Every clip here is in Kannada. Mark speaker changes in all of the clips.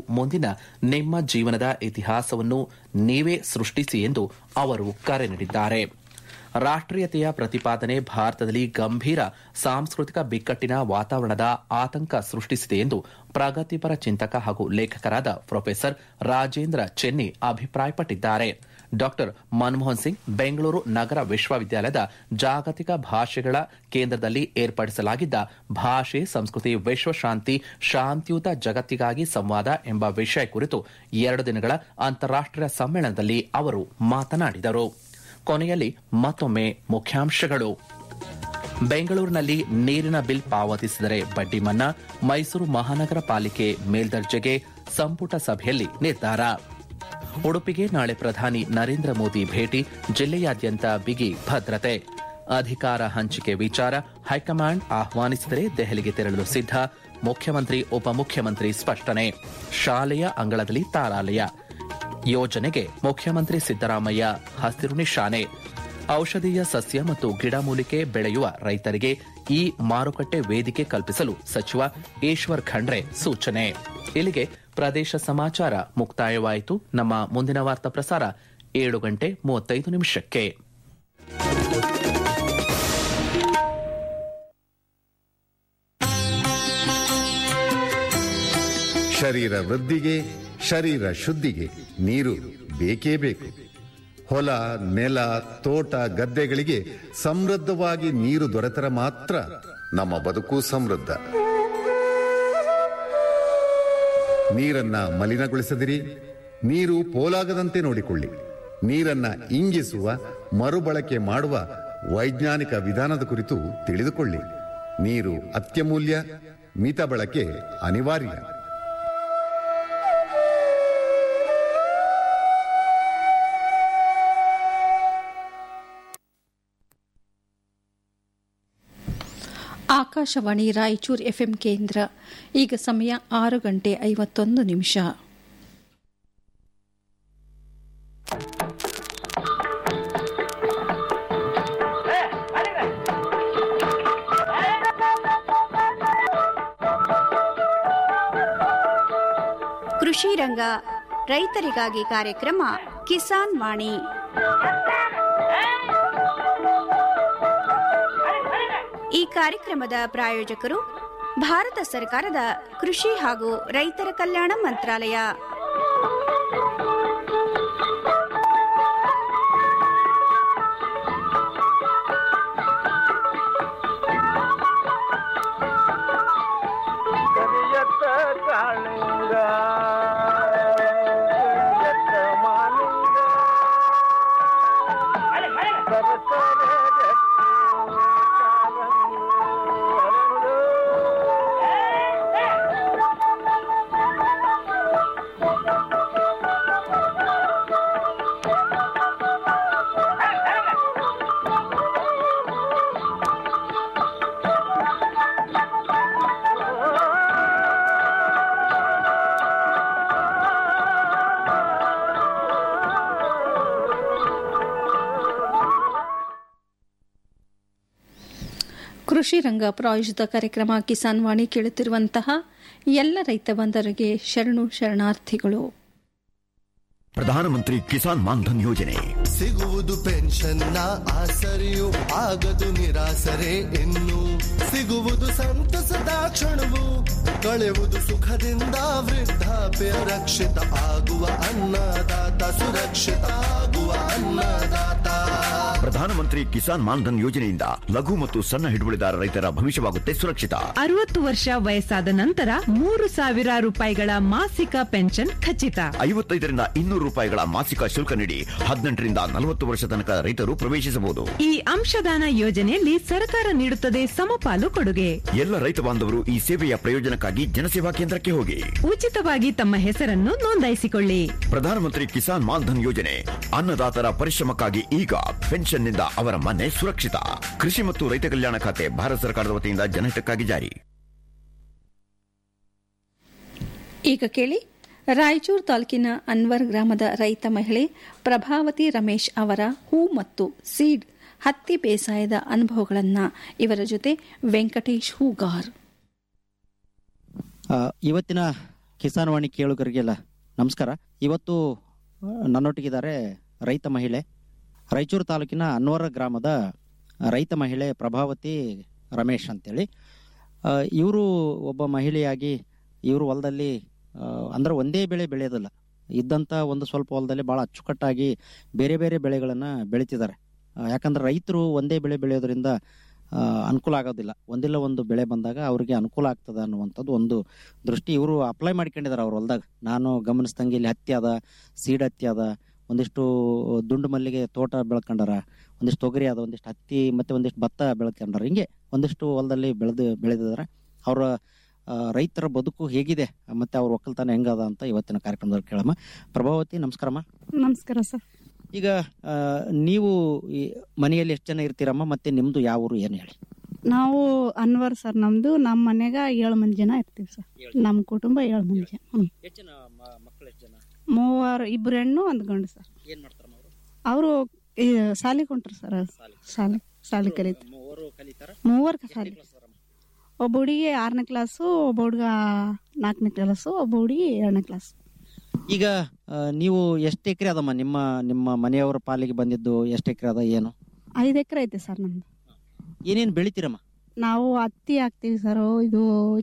Speaker 1: ಮುಂದಿನ ನಿಮ್ಮ ಜೀವನದ ಇತಿಹಾಸವನ್ನು ನೀವೇ ಸೃಷ್ಟಿಸಿ ಎಂದು ಅವರು ಕರೆ ನೀಡಿದ್ದಾರೆ ರಾಷ್ಟ್ರೀಯತೆಯ ಪ್ರತಿಪಾದನೆ ಭಾರತದಲ್ಲಿ ಗಂಭೀರ ಸಾಂಸ್ಕೃತಿಕ ಬಿಕ್ಕಟ್ಟಿನ ವಾತಾವರಣದ ಆತಂಕ ಸೃಷ್ಟಿಸಿದೆ ಎಂದು ಪ್ರಗತಿಪರ ಚಿಂತಕ ಹಾಗೂ ಲೇಖಕರಾದ ಪ್ರೊಫೆಸರ್ ರಾಜೇಂದ್ರ ಚೆನ್ನಿ ಅಭಿಪ್ರಾಯಪಟ್ಟಿದ್ದಾರೆ ಡಾಕ್ಟರ್ ಮನಮೋಹನ್ ಸಿಂಗ್ ಬೆಂಗಳೂರು ನಗರ ವಿಶ್ವವಿದ್ಯಾಲಯದ ಜಾಗತಿಕ ಭಾಷೆಗಳ ಕೇಂದ್ರದಲ್ಲಿ ಏರ್ಪಡಿಸಲಾಗಿದ್ದ ಭಾಷೆ ಸಂಸ್ಕೃತಿ ವಿಶ್ವಶಾಂತಿ ಶಾಂತಿಯುತ ಜಗತ್ತಿಗಾಗಿ ಸಂವಾದ ಎಂಬ ವಿಷಯ ಕುರಿತು ಎರಡು ದಿನಗಳ ಅಂತಾರಾಷ್ಟೀಯ ಸಮ್ಮೇಳನದಲ್ಲಿ ಅವರು ಮಾತನಾಡಿದರು ಕೊನೆಯಲ್ಲಿ ಮತ್ತೊಮ್ಮೆ ಮುಖ್ಯಾಂಶಗಳು ಬೆಂಗಳೂರಿನಲ್ಲಿ ನೀರಿನ ಬಿಲ್ ಪಾವತಿಸಿದರೆ ಬಡ್ಡಿ ಮನ್ನಾ ಮೈಸೂರು ಮಹಾನಗರ ಪಾಲಿಕೆ ಮೇಲ್ದರ್ಜೆಗೆ ಸಂಪುಟ ಸಭೆಯಲ್ಲಿ ನಿರ್ಧಾರ ಉಡುಪಿಗೆ ನಾಳೆ ಪ್ರಧಾನಿ ನರೇಂದ್ರ ಮೋದಿ ಭೇಟಿ ಜಿಲ್ಲೆಯಾದ್ಯಂತ ಬಿಗಿ ಭದ್ರತೆ ಅಧಿಕಾರ ಹಂಚಿಕೆ ವಿಚಾರ ಹೈಕಮಾಂಡ್ ಆಹ್ವಾನಿಸಿದರೆ ದೆಹಲಿಗೆ ತೆರಳಲು ಸಿದ್ಧ ಮುಖ್ಯಮಂತ್ರಿ ಉಪಮುಖ್ಯಮಂತ್ರಿ ಸ್ಪಷ್ಟನೆ ಶಾಲೆಯ ಅಂಗಳದಲ್ಲಿ ತಾರಾಲಯ ಯೋಜನೆಗೆ ಮುಖ್ಯಮಂತ್ರಿ ಸಿದ್ದರಾಮಯ್ಯ ಹಸಿರು ನಿಶಾನೆ ಔಷಧೀಯ ಸಸ್ಯ ಮತ್ತು ಗಿಡಮೂಲಿಕೆ ಬೆಳೆಯುವ ರೈತರಿಗೆ ಈ ಮಾರುಕಟ್ಟೆ ವೇದಿಕೆ ಕಲ್ಪಿಸಲು ಸಚಿವ ಈಶ್ವರ್ ಖಂಡ್ರೆ ಸೂಚನೆ ಇಲ್ಲಿಗೆ ಪ್ರದೇಶ ಸಮಾಚಾರ ಮುಕ್ತಾಯವಾಯಿತು ನಮ್ಮ ಮುಂದಿನ ವಾರ್ತಾ ಪ್ರಸಾರ ಏಳು ಗಂಟೆ ಮೂವತ್ತೈದು ನಿಮಿಷಕ್ಕೆ
Speaker 2: ಶರೀರ ವೃದ್ಧಿಗೆ ಶರೀರ ಶುದ್ಧಿಗೆ ನೀರು ಬೇಕೇ ಬೇಕು ಹೊಲ ನೆಲ ತೋಟ ಗದ್ದೆಗಳಿಗೆ ಸಮೃದ್ಧವಾಗಿ ನೀರು ದೊರೆತರೆ ಮಾತ್ರ ನಮ್ಮ ಬದುಕು ಸಮೃದ್ಧ ನೀರನ್ನ ಮಲಿನಗೊಳಿಸದಿರಿ ನೀರು ಪೋಲಾಗದಂತೆ ನೋಡಿಕೊಳ್ಳಿ ನೀರನ್ನ ಇಂಗಿಸುವ ಮರುಬಳಕೆ ಮಾಡುವ ವೈಜ್ಞಾನಿಕ ವಿಧಾನದ ಕುರಿತು ತಿಳಿದುಕೊಳ್ಳಿ ನೀರು ಅತ್ಯಮೂಲ್ಯ ಮಿತ ಬಳಕೆ ಅನಿವಾರ್ಯ
Speaker 3: ಆಕಾಶವಾಣಿ ರಾಯಚೂರು ಎಫ್ಎಂ ಕೇಂದ್ರ ಈಗ ಸಮಯ ಆರು ಗಂಟೆ ಐವತ್ತೊಂದು ನಿಮಿಷ
Speaker 4: ಕೃಷಿ ರಂಗ ರೈತರಿಗಾಗಿ ಕಾರ್ಯಕ್ರಮ ಕಿಸಾನ್ ವಾಣಿ ಈ ಕಾರ್ಯಕ್ರಮದ ಪ್ರಾಯೋಜಕರು ಭಾರತ ಸರ್ಕಾರದ ಕೃಷಿ ಹಾಗೂ ರೈತರ ಕಲ್ಯಾಣ ಮಂತ್ರಾಲಯ
Speaker 5: ಕರಿಯತ್ತ ಕಾಳಿಂಗ ಕರಿಯತ್ತ ಮಾಲಿಂಗ ಸರಸರ ಗಟ್ಟಿ ಕಾರಂಗಿ ಹರಳು.
Speaker 3: ಕೃಷಿ ರಂಗ ಪ್ರಾಯೋಜಿತ ಕಾರ್ಯಕ್ರಮ ಕಿಸಾನ್ ವಾಣಿ ಕೇಳುತ್ತಿರುವಂತಹ ಎಲ್ಲ ರೈತ ಬಂಧರಿಗೆ ಶರಣು ಶರಣಾರ್ಥಿಗಳು
Speaker 6: ಪ್ರಧಾನಮಂತ್ರಿ ಕಿಸಾನ್ ಮಾನ್ಧನ್ ಯೋಜನೆ
Speaker 7: ಸಿಗುವುದು ಪೆನ್ಷನ್ನ ಆಸರೆಯು ಆಗದು ನಿರಾಸರೆ ಇನ್ನು ಸಿಗುವುದು ಸಂತಸದ ಕ್ಷಣವು ಕಳೆಯುವುದು ಸುಖದಿಂದ ವೃದ್ಧಾಪ್ಯ ರಕ್ಷಿತ ಆಗುವ ಅನ್ನದಾತ ಸುರಕ್ಷಿತ ಆಗುವ ಅನ್ನದಾತ
Speaker 6: ಪ್ರಧಾನಮಂತ್ರಿ ಕಿಸಾನ್ ಮಾನ್ಧನ್ ಯೋಜನೆಯಿಂದ ಲಘು ಮತ್ತು ಸಣ್ಣ ಹಿಡುವಳಿದಾರ ರೈತರ ಭವಿಷ್ಯವಾಗುತ್ತೆ ಸುರಕ್ಷಿತ
Speaker 8: ಅರವತ್ತು ವರ್ಷ ವಯಸ್ಸಾದ ನಂತರ ಮೂರು ಸಾವಿರ ರೂಪಾಯಿಗಳ ಮಾಸಿಕ ಪೆನ್ಷನ್ ಖಚಿತ
Speaker 6: ಐವತ್ತೈದರಿಂದ ಇನ್ನೂರು ರೂಪಾಯಿಗಳ ಮಾಸಿಕ ಶುಲ್ಕ ನೀಡಿ ಹದಿನೆಂಟರಿಂದ ನಲವತ್ತು ವರ್ಷ ತನಕ ರೈತರು ಪ್ರವೇಶಿಸಬಹುದು
Speaker 8: ಈ ಅಂಶದಾನ ಯೋಜನೆಯಲ್ಲಿ ಸರ್ಕಾರ ನೀಡುತ್ತದೆ ಸಮಪಾಲು ಕೊಡುಗೆ
Speaker 6: ಎಲ್ಲ ರೈತ ಬಾಂಧವರು ಈ ಸೇವೆಯ ಪ್ರಯೋಜನಕ್ಕಾಗಿ ಜನಸೇವಾ ಕೇಂದ್ರಕ್ಕೆ ಹೋಗಿ
Speaker 8: ಉಚಿತವಾಗಿ ತಮ್ಮ ಹೆಸರನ್ನು ನೋಂದಾಯಿಸಿಕೊಳ್ಳಿ
Speaker 6: ಪ್ರಧಾನಮಂತ್ರಿ ಕಿಸಾನ್ ಮಾನ್ಧನ್ ಯೋಜನೆ ಅನ್ನದಾತರ ಪರಿಶ್ರಮಕ್ಕಾಗಿ ಈಗ ಪೆನ್ಷನ್ನಿಂದ ಅವರ ಮನೆ ಸುರಕ್ಷಿತ ಕೃಷಿ ಮತ್ತು ರೈತ ಕಲ್ಯಾಣ ಖಾತೆ ಭಾರತ ಸರ್ಕಾರದ ವತಿಯಿಂದ ಜನಹಿತಕ್ಕಾಗಿ ಜಾರಿ
Speaker 3: ಈಗ ಕೇಳಿ ರಾಯಚೂರು ತಾಲೂಕಿನ ಅನ್ವರ್ ಗ್ರಾಮದ ರೈತ ಮಹಿಳೆ ಪ್ರಭಾವತಿ ರಮೇಶ್ ಅವರ ಹೂ ಮತ್ತು ಸೀಡ್ ಹತ್ತಿ ಬೇಸಾಯದ ಅನುಭವಗಳನ್ನು ಇವರ ಜೊತೆ ವೆಂಕಟೇಶ್ ಹೂಗಾರ್
Speaker 9: ಆ, ಇವತ್ತಿನ ಕಿಸಾನ್ ವಾಣಿ ಕೇಳುಗರಿಗೆಲ್ಲ ನಮಸ್ಕಾರ ಇವತ್ತು ಆ, ನನ್ನೊಟ್ಟಿಗಿದ್ದಾರೆ ರೈತ ಮಹಿಳೆ ರಾಯಚೂರು ತಾಲೂಕಿನ ಅನ್ವರ ಗ್ರಾಮದ ರೈತ ಮಹಿಳೆ ಪ್ರಭಾವತಿ ರಮೇಶ್ ಅಂತೇಳಿ ಇವರು ಒಬ್ಬ ಮಹಿಳೆಯಾಗಿ ಇವರು ಹೊಲದಲ್ಲಿ ಆ, ಅಂದ್ರೆ ಒಂದೇ ಬೆಳೆ ಬೆಳೆಯೋದಿಲ್ಲ ಇದ್ದಂಥ ಒಂದು ಸ್ವಲ್ಪ ಹೊಲದಲ್ಲಿ ಭಾಳ ಅಚ್ಚುಕಟ್ಟಾಗಿ ಬೇರೆ ಬೇರೆ ಬೆಳೆಗಳನ್ನು ಬೆಳೀತಿದ್ದಾರೆ ಆ, ಯಾಕಂದ್ರೆ ರೈತರು ಒಂದೇ ಬೆಳೆ ಬೆಳೆಯೋದ್ರಿಂದ ಆ, ಅನುಕೂಲ ಆಗೋದಿಲ್ಲ ಒಂದಿಲ್ಲ ಒಂದು ಬೆಳೆ ಬಂದಾಗ ಅವರಿಗೆ ಅನುಕೂಲ ಆಗ್ತದ ಅನ್ನುವಂಥದ್ದು ಒಂದು ದೃಷ್ಟಿ ಇವರು ಅಪ್ಲೈ ಮಾಡ್ಕೊಂಡಿದ್ದಾರೆ ಅವ್ರ ಹೊಲ್ದಾಗ ನಾನು ಗಮನಿಸ್ದಂಗೆ ಇಲ್ಲಿ ಹತ್ತಿ ಅದ ಸೀಡ್ ಹತ್ತಿ ಅದ ಒಂದಿಷ್ಟು ದುಂಡು ಮಲ್ಲಿಗೆ ತೋಟ ಬೆಳ್ಕೊಂಡಾರ ಒಂದಿಷ್ಟು ತೊಗರಿ ಅದ ಒಂದಿಷ್ಟು ಹತ್ತಿ ಮತ್ತೆ ಒಂದಿಷ್ಟು ಭತ್ತ ಬೆಳ್ಕೊಂಡಾರ ಹಿಂಗೆ ಒಂದಿಷ್ಟು ಹೊಲದಲ್ಲಿ ಬೆಳೆದು ಬೆಳೆದಿದ್ದಾರೆ ಅವರ ಆ, ರೈತರ ಬದುಕು ಹೇಗಿದೆ ಮತ್ತೆ ಅವ್ರ ಒಕ್ಕಲ್ತನ ಹೆಂಗದ ಅಂತ ಇವತ್ತಿನ ಕಾರ್ಯಕ್ರಮದಲ್ಲಿ ಕೇಳಮ್ಮ ಪ್ರಭಾವತಿ ನಮಸ್ಕಾರಮ್ಮ
Speaker 10: ನಮಸ್ಕಾರ ಸರ್
Speaker 9: ಈಗ ಆ, ನೀವು ಈ ಮನೆಯಲ್ಲಿ ಎಷ್ಟು ಜನ ಇರ್ತೀರಮ್ಮ ಮತ್ತೆ ನಿಮ್ದು ಯಾವ ಊರು ಏನು ಹೇಳಿ
Speaker 10: ನಾವು ಅನ್ವರ್ ಸರ್ ನಮ್ದು ನಮ್ಮ ಮನೆಗ ಏಳು ಮಂದಿ ಜನ ಇರ್ತೀವಿ ಸರ್ ನಮ್ಮ ಕುಟುಂಬ ಏಳು ಮಂದಿ ಜನ ಹ್ಮ್.
Speaker 9: ಎಷ್ಟು ಜನ ಮಕ್ಕಳು ಎಷ್ಟು ಜನ
Speaker 10: ಮೂವರು ಇಬ್ರು ಹೆಣ್ಣು ಒಂದು ಗಂಡು ಸರ್
Speaker 9: ಏನ್ ಮಾಡ್ತಾರಮ್ಮ ಅವರು
Speaker 10: ಅವರು ಸಾಲಿ ಕೊಂಟ್ರು ಸರ್ ಸಾಲಿ ಸಾಲಿ ಕಲಿತ
Speaker 9: ಮೂವರು ಕಲಿತಾರ
Speaker 10: ಮೂವರ್ ಸಾಲಿ ಒಬ್ಬ ಹುಡುಗಿ ಆರನೇ ಕ್ಲಾಸು ಒಬ್ಬ ಹುಡುಗ ನಾಲ್ಕನೇ ಕ್ಲಾಸು ಒಬ್ಬ ಹುಡುಗಿ ಎರಡನೇ ಕ್ಲಾಸ್
Speaker 9: ಈಗ ಆ, ನೀವು ಎಷ್ಟು ಎಕರೆ ಅದಮ್ಮ ನಿಮ್ಮ ನಿಮ್ಮ ಮನೆಯವರ ಪಾಲಿಗೆ ಬಂದಿದ್ದು ಎಷ್ಟು ಎಕರೆ ಅದ ಏನು
Speaker 10: ಐದು ಎಕರೆ ಐತೆ ಸರ್ ನಮ್ದು
Speaker 9: ಏನೇನು ಬೆಳಿತೀರಮ್ಮ
Speaker 10: ನಾವು ಹತ್ತಿ ಹಾಕ್ತೀವಿ ಸರ್ ಇದು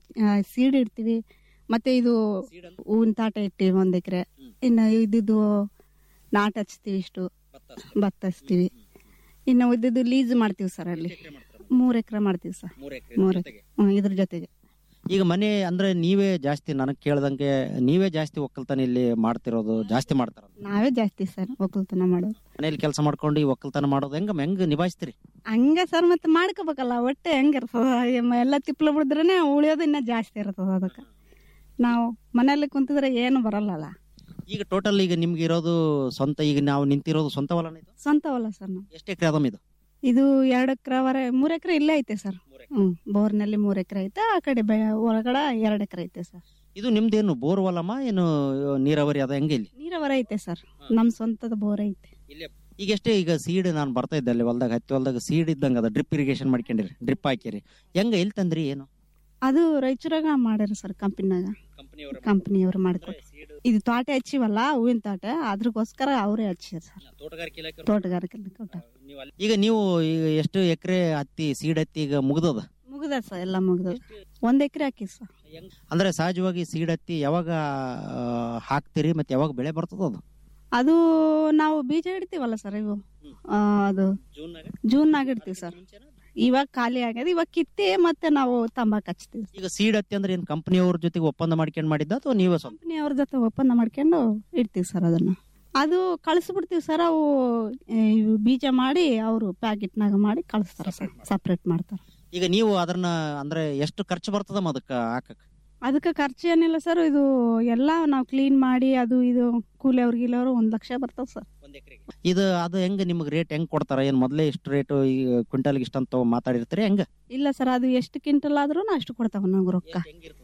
Speaker 10: ಸೀಡ್ ಇಡ್ತೀವಿ ಮತ್ತೆ ಇದು ಹೂವಿನ ತಾಟ ಇಟ್ಟಿವಿ ಒಂದ್ ಎಕರೆ ಇನ್ನು ಇದ್ದಿದ್ದು ನಾಟ್ ಹಚ್ತೀವಿ ಇಷ್ಟು ಭತ್ತ ಹಚ್ತೀವಿ ಇನ್ನು ಇದ್ದಿದ್ದು ಲೀಸ್ ಮಾಡ್ತೀವಿ ಸರ್ ಅಲ್ಲಿ ಮೂರ್ ಎಕರೆ ಮಾಡ್ತೀವಿ ಸರ್ ಮೂರ್ ಎಕರೆ ಹ್ಮ್, ಇದ್ರ ಜೊತೆಗೆ
Speaker 9: ಈಗ ಮನೆ ಅಂದ್ರೆ ನೀವೇ ಜಾಸ್ತಿ ನನಗೆ ಕೇಳ್ದಂಗೆ ನೀವೇ ಜಾಸ್ತಿ ಒಕ್ಕಲ್ತನ ಇಲ್ಲಿ ಮಾಡ್ತಿರೋದು ಜಾಸ್ತಿ ಮಾಡ್ತಾರ
Speaker 10: ನಾವೇ ಜಾಸ್ತಿ ಸರ್ ಒಕ್ಕಲ್ತನ ಮಾಡೋದು
Speaker 9: ಮನೇಲಿ ಕೆಲಸ ಮಾಡ್ಕೊಂಡು ಈ ಒಕ್ಕಲ್ತನ ಮಾಡೋದು ಹೆಂಗ ಹೆಂಗ್ ನಿಭಾಯಿಸ್ತೀರಿ
Speaker 10: ಹಂಗ ಸರ್ ಮತ್ತೆ ಮಾಡ್ಕೋಬೇಕಲ್ಲ ಒಟ್ಟೆ ಹೆಂಗಿರ್ತದ ಎಮ್ಮ ಎಲ್ಲ ತಿಪ್ಲ ಬಿಡಿದ್ರೇನೆ ಉಳಿಯೋದು ಇನ್ನ ಜಾಸ್ತಿ ಇರ್ತದ ಅದಕ್ಕೆ ನಾವು ಮನೆಯಲ್ಲಿ ಕುಂತಿದ್ರೆ ಏನು ಬರಲ್ಲಲ್ಲ
Speaker 9: ಈಗ ಟೋಟಲ್ ಈಗ ನಿಮ್ಗೆ ಇರೋದು ಸ್ವಂತ ಈಗ ನಾವು ನಿಂತಿರೋದು ಸ್ವಂತ ಹೊಲನ ಇದು
Speaker 10: ಸ್ವಂತ ಹೊಲ ಸರ್ ನಾವು
Speaker 9: ಎಷ್ಟು ಎಕರೆ ಅದಮ್ಮ ಇದು
Speaker 10: ಇದು ಎರಡು ಎಕರೆ ಮೂರ್ ಎಕರೆ ಇಲ್ಲೇ ಐತೆ ಸರ್ ಹ್ಮ್ ಬೋರ್ನಲ್ಲಿ ಮೂರ್ ಎಕರೆ ಐತೆ ಆ ಕಡೆ ಬೆ- ಹೊರಗಡೆ ಎರಡ್ ಎಕರೆ ಐತೆ ಸರ್
Speaker 9: ಇದು ನಿಮ್ದೇನು ಬೋರ್ ಹೊಲಮ್ಮ ಏನು ನೀರಾವರಿ ಅದ ಹೆಂಗೆ ಇಲ್ಲಿ
Speaker 10: ನೀರಾವರಿ ಐತೆ ಸರ್ ನಮ್ ಸ್ವಂತದ ಬೋರ್ ಐತೆ
Speaker 9: ಈಗ ಎಷ್ಟೇ ಈಗ ಸೀಡ್ ನಾನು ಬರ್ತಾ ಇದ್ದೆ ಅಲ್ಲಿ ಹೊಲ್ದಾಗ ಹತ್ತಿ ಹೊಲ್ದಾಗ ಸೀಡ್ ಇದ್ದಂಗ ಅದ ಡ್ರಿಪ್ ಇರಿಗೇಷನ್ ಮಾಡ್ಕೊಂಡಿರಿ ಡ್ರಿಪ್ ಹಾಕಿರಿ ಹೆಂಗ ಎಲ್ಲಿ ತಂದ್ರಿ ಏನು
Speaker 10: ಅದು ರಾಯಚೂರಾಗ ಮಾಡ್ಯಾರ ಸರ್ ಕಂಪನಿನಾಗ ಕಂಪನಿಯವ್ರು ಮಾಡ್ಕೊಟ್ಟು ಇದು ತೋಟ ಹಚ್ಚಿವಲ್ಲ ಹೂವಿನ ತೋಟ ಅದ್ರಗೋಸ್ಕರ ಅವರೇ ಹಚ್ಚಿರ ಸರ್ ತೋಟಗಾರಿಕೆ ಕೊಟ್ಟ
Speaker 9: ಈಗ ನೀವು ಈಗ ಎಷ್ಟು ಎಕರೆ ಹತ್ತಿ ಸೀಡ್ ಹತ್ತಿ ಈಗ ಮುಗ್ದದ
Speaker 10: ಮುಗ್ದ ಸರ್ ಎಲ್ಲ ಮುಗ್ದ ಒಂದ್ ಎಕರೆ ಹಾಕಿ ಸರ್
Speaker 9: ಅಂದ್ರೆ ಸಹಜವಾಗಿ ಸೀಡ್ ಹತ್ತಿ ಯಾವಾಗ ಆ, ಹಾಕ್ತೀರಿ ಮತ್ತೆ ಯಾವಾಗ ಬೆಳೆ ಬರ್ತದ ಅದು
Speaker 10: ಅದು ನಾವು ಬೀಜ ಇಡ್ತೀವಲ್ಲ ಸರ್ ಇವು ಆ, ಅದು ಜೂನ್ನಾಗ ಇಡ್ತೀವಿ ಸರ್ ಇವಾಗ ಖಾಲಿ ಆಗ್ಯದ ಇವಾಗ ಕಿತ್ತಿ ಮತ್ತೆ ನಾವು ತಂಬಾಕ್ ಹಚ್ತೀವಿ
Speaker 9: ಈಗ ಸೀಡ್ ಹತ್ತಿ ಅಂದ್ರೆ ಏನ್ ಕಂಪನಿಯವ್ರ ಜೊತೆಗೆ ಒಪ್ಪಂದ ಮಾಡ್ಕೊಂಡ್ ಮಾಡಿದ್ದ ಅಥವಾ ನೀವೇ ಸ್ವಂತ
Speaker 10: ಕಂಪನಿ ಅವ್ರ ಜೊತೆ ಒಪ್ಪಂದ ಮಾಡ್ಕೊಂಡು ಇಡ್ತೀವಿ ಸರ್ ಅದನ್ನ ಅದು ಕಳಿಸ್ಬಿಡ್ತೀವಿ ಸರ್ ಅವು ಆ, ಇವು ಬೀಜ ಮಾಡಿ ಅವರು ಪ್ಯಾಕೆಟ್ನಾಗ ಮಾಡಿ ಕಳಿಸ್ತಾರ ಸರ್ ಸಪ್ರೇಟ್ ಮಾಡ್ತಾರ
Speaker 9: ಈಗ ನೀವು ಅದನ್ನ ಅಂದ್ರೆ ಎಷ್ಟು ಖರ್ಚು ಬರ್ತದಮ್ಮ ಅದಕ್ಕ ಹಾಕಕ್
Speaker 10: ಅದಕ್ಕೆ ಖರ್ಚು ಏನಿಲ್ಲ ಸರ್ ಇದು ಎಲ್ಲ ನಾವು ಕ್ಲೀನ್ ಮಾಡಿ ಅದು ಇದು ಕೂಲಿ ಅವ್ರ ಗಿಲವ್ರು ಒಂದ್ ಲಕ್ಷ ಬರ್ತಾವ ಸರ್
Speaker 9: ಇದು ಅದು ಹೆಂಗ ನಿಮ್ಗೆ ರೇಟ್ ಹೆಂಗ್ ಕೊಡ್ತಾರ ಏನ್ ಮೊದ್ಲೇ ಇಷ್ಟು ರೇಟ್ ಈ ಕ್ವಿಂಟಲ್ಗೆ ಇಷ್ಟ ಅಂತ ಮಾತಾಡಿರ್ತೀರಿ ಹೆಂಗ
Speaker 10: ಇಲ್ಲ ಸರ್ ಅದು ಎಷ್ಟು ಕ್ವಿಂಟಲ್ ಆದ್ರೂ ಅಷ್ಟು ಕೊಡ್ತಾವ ನಾವು ರೊಕ್ಕ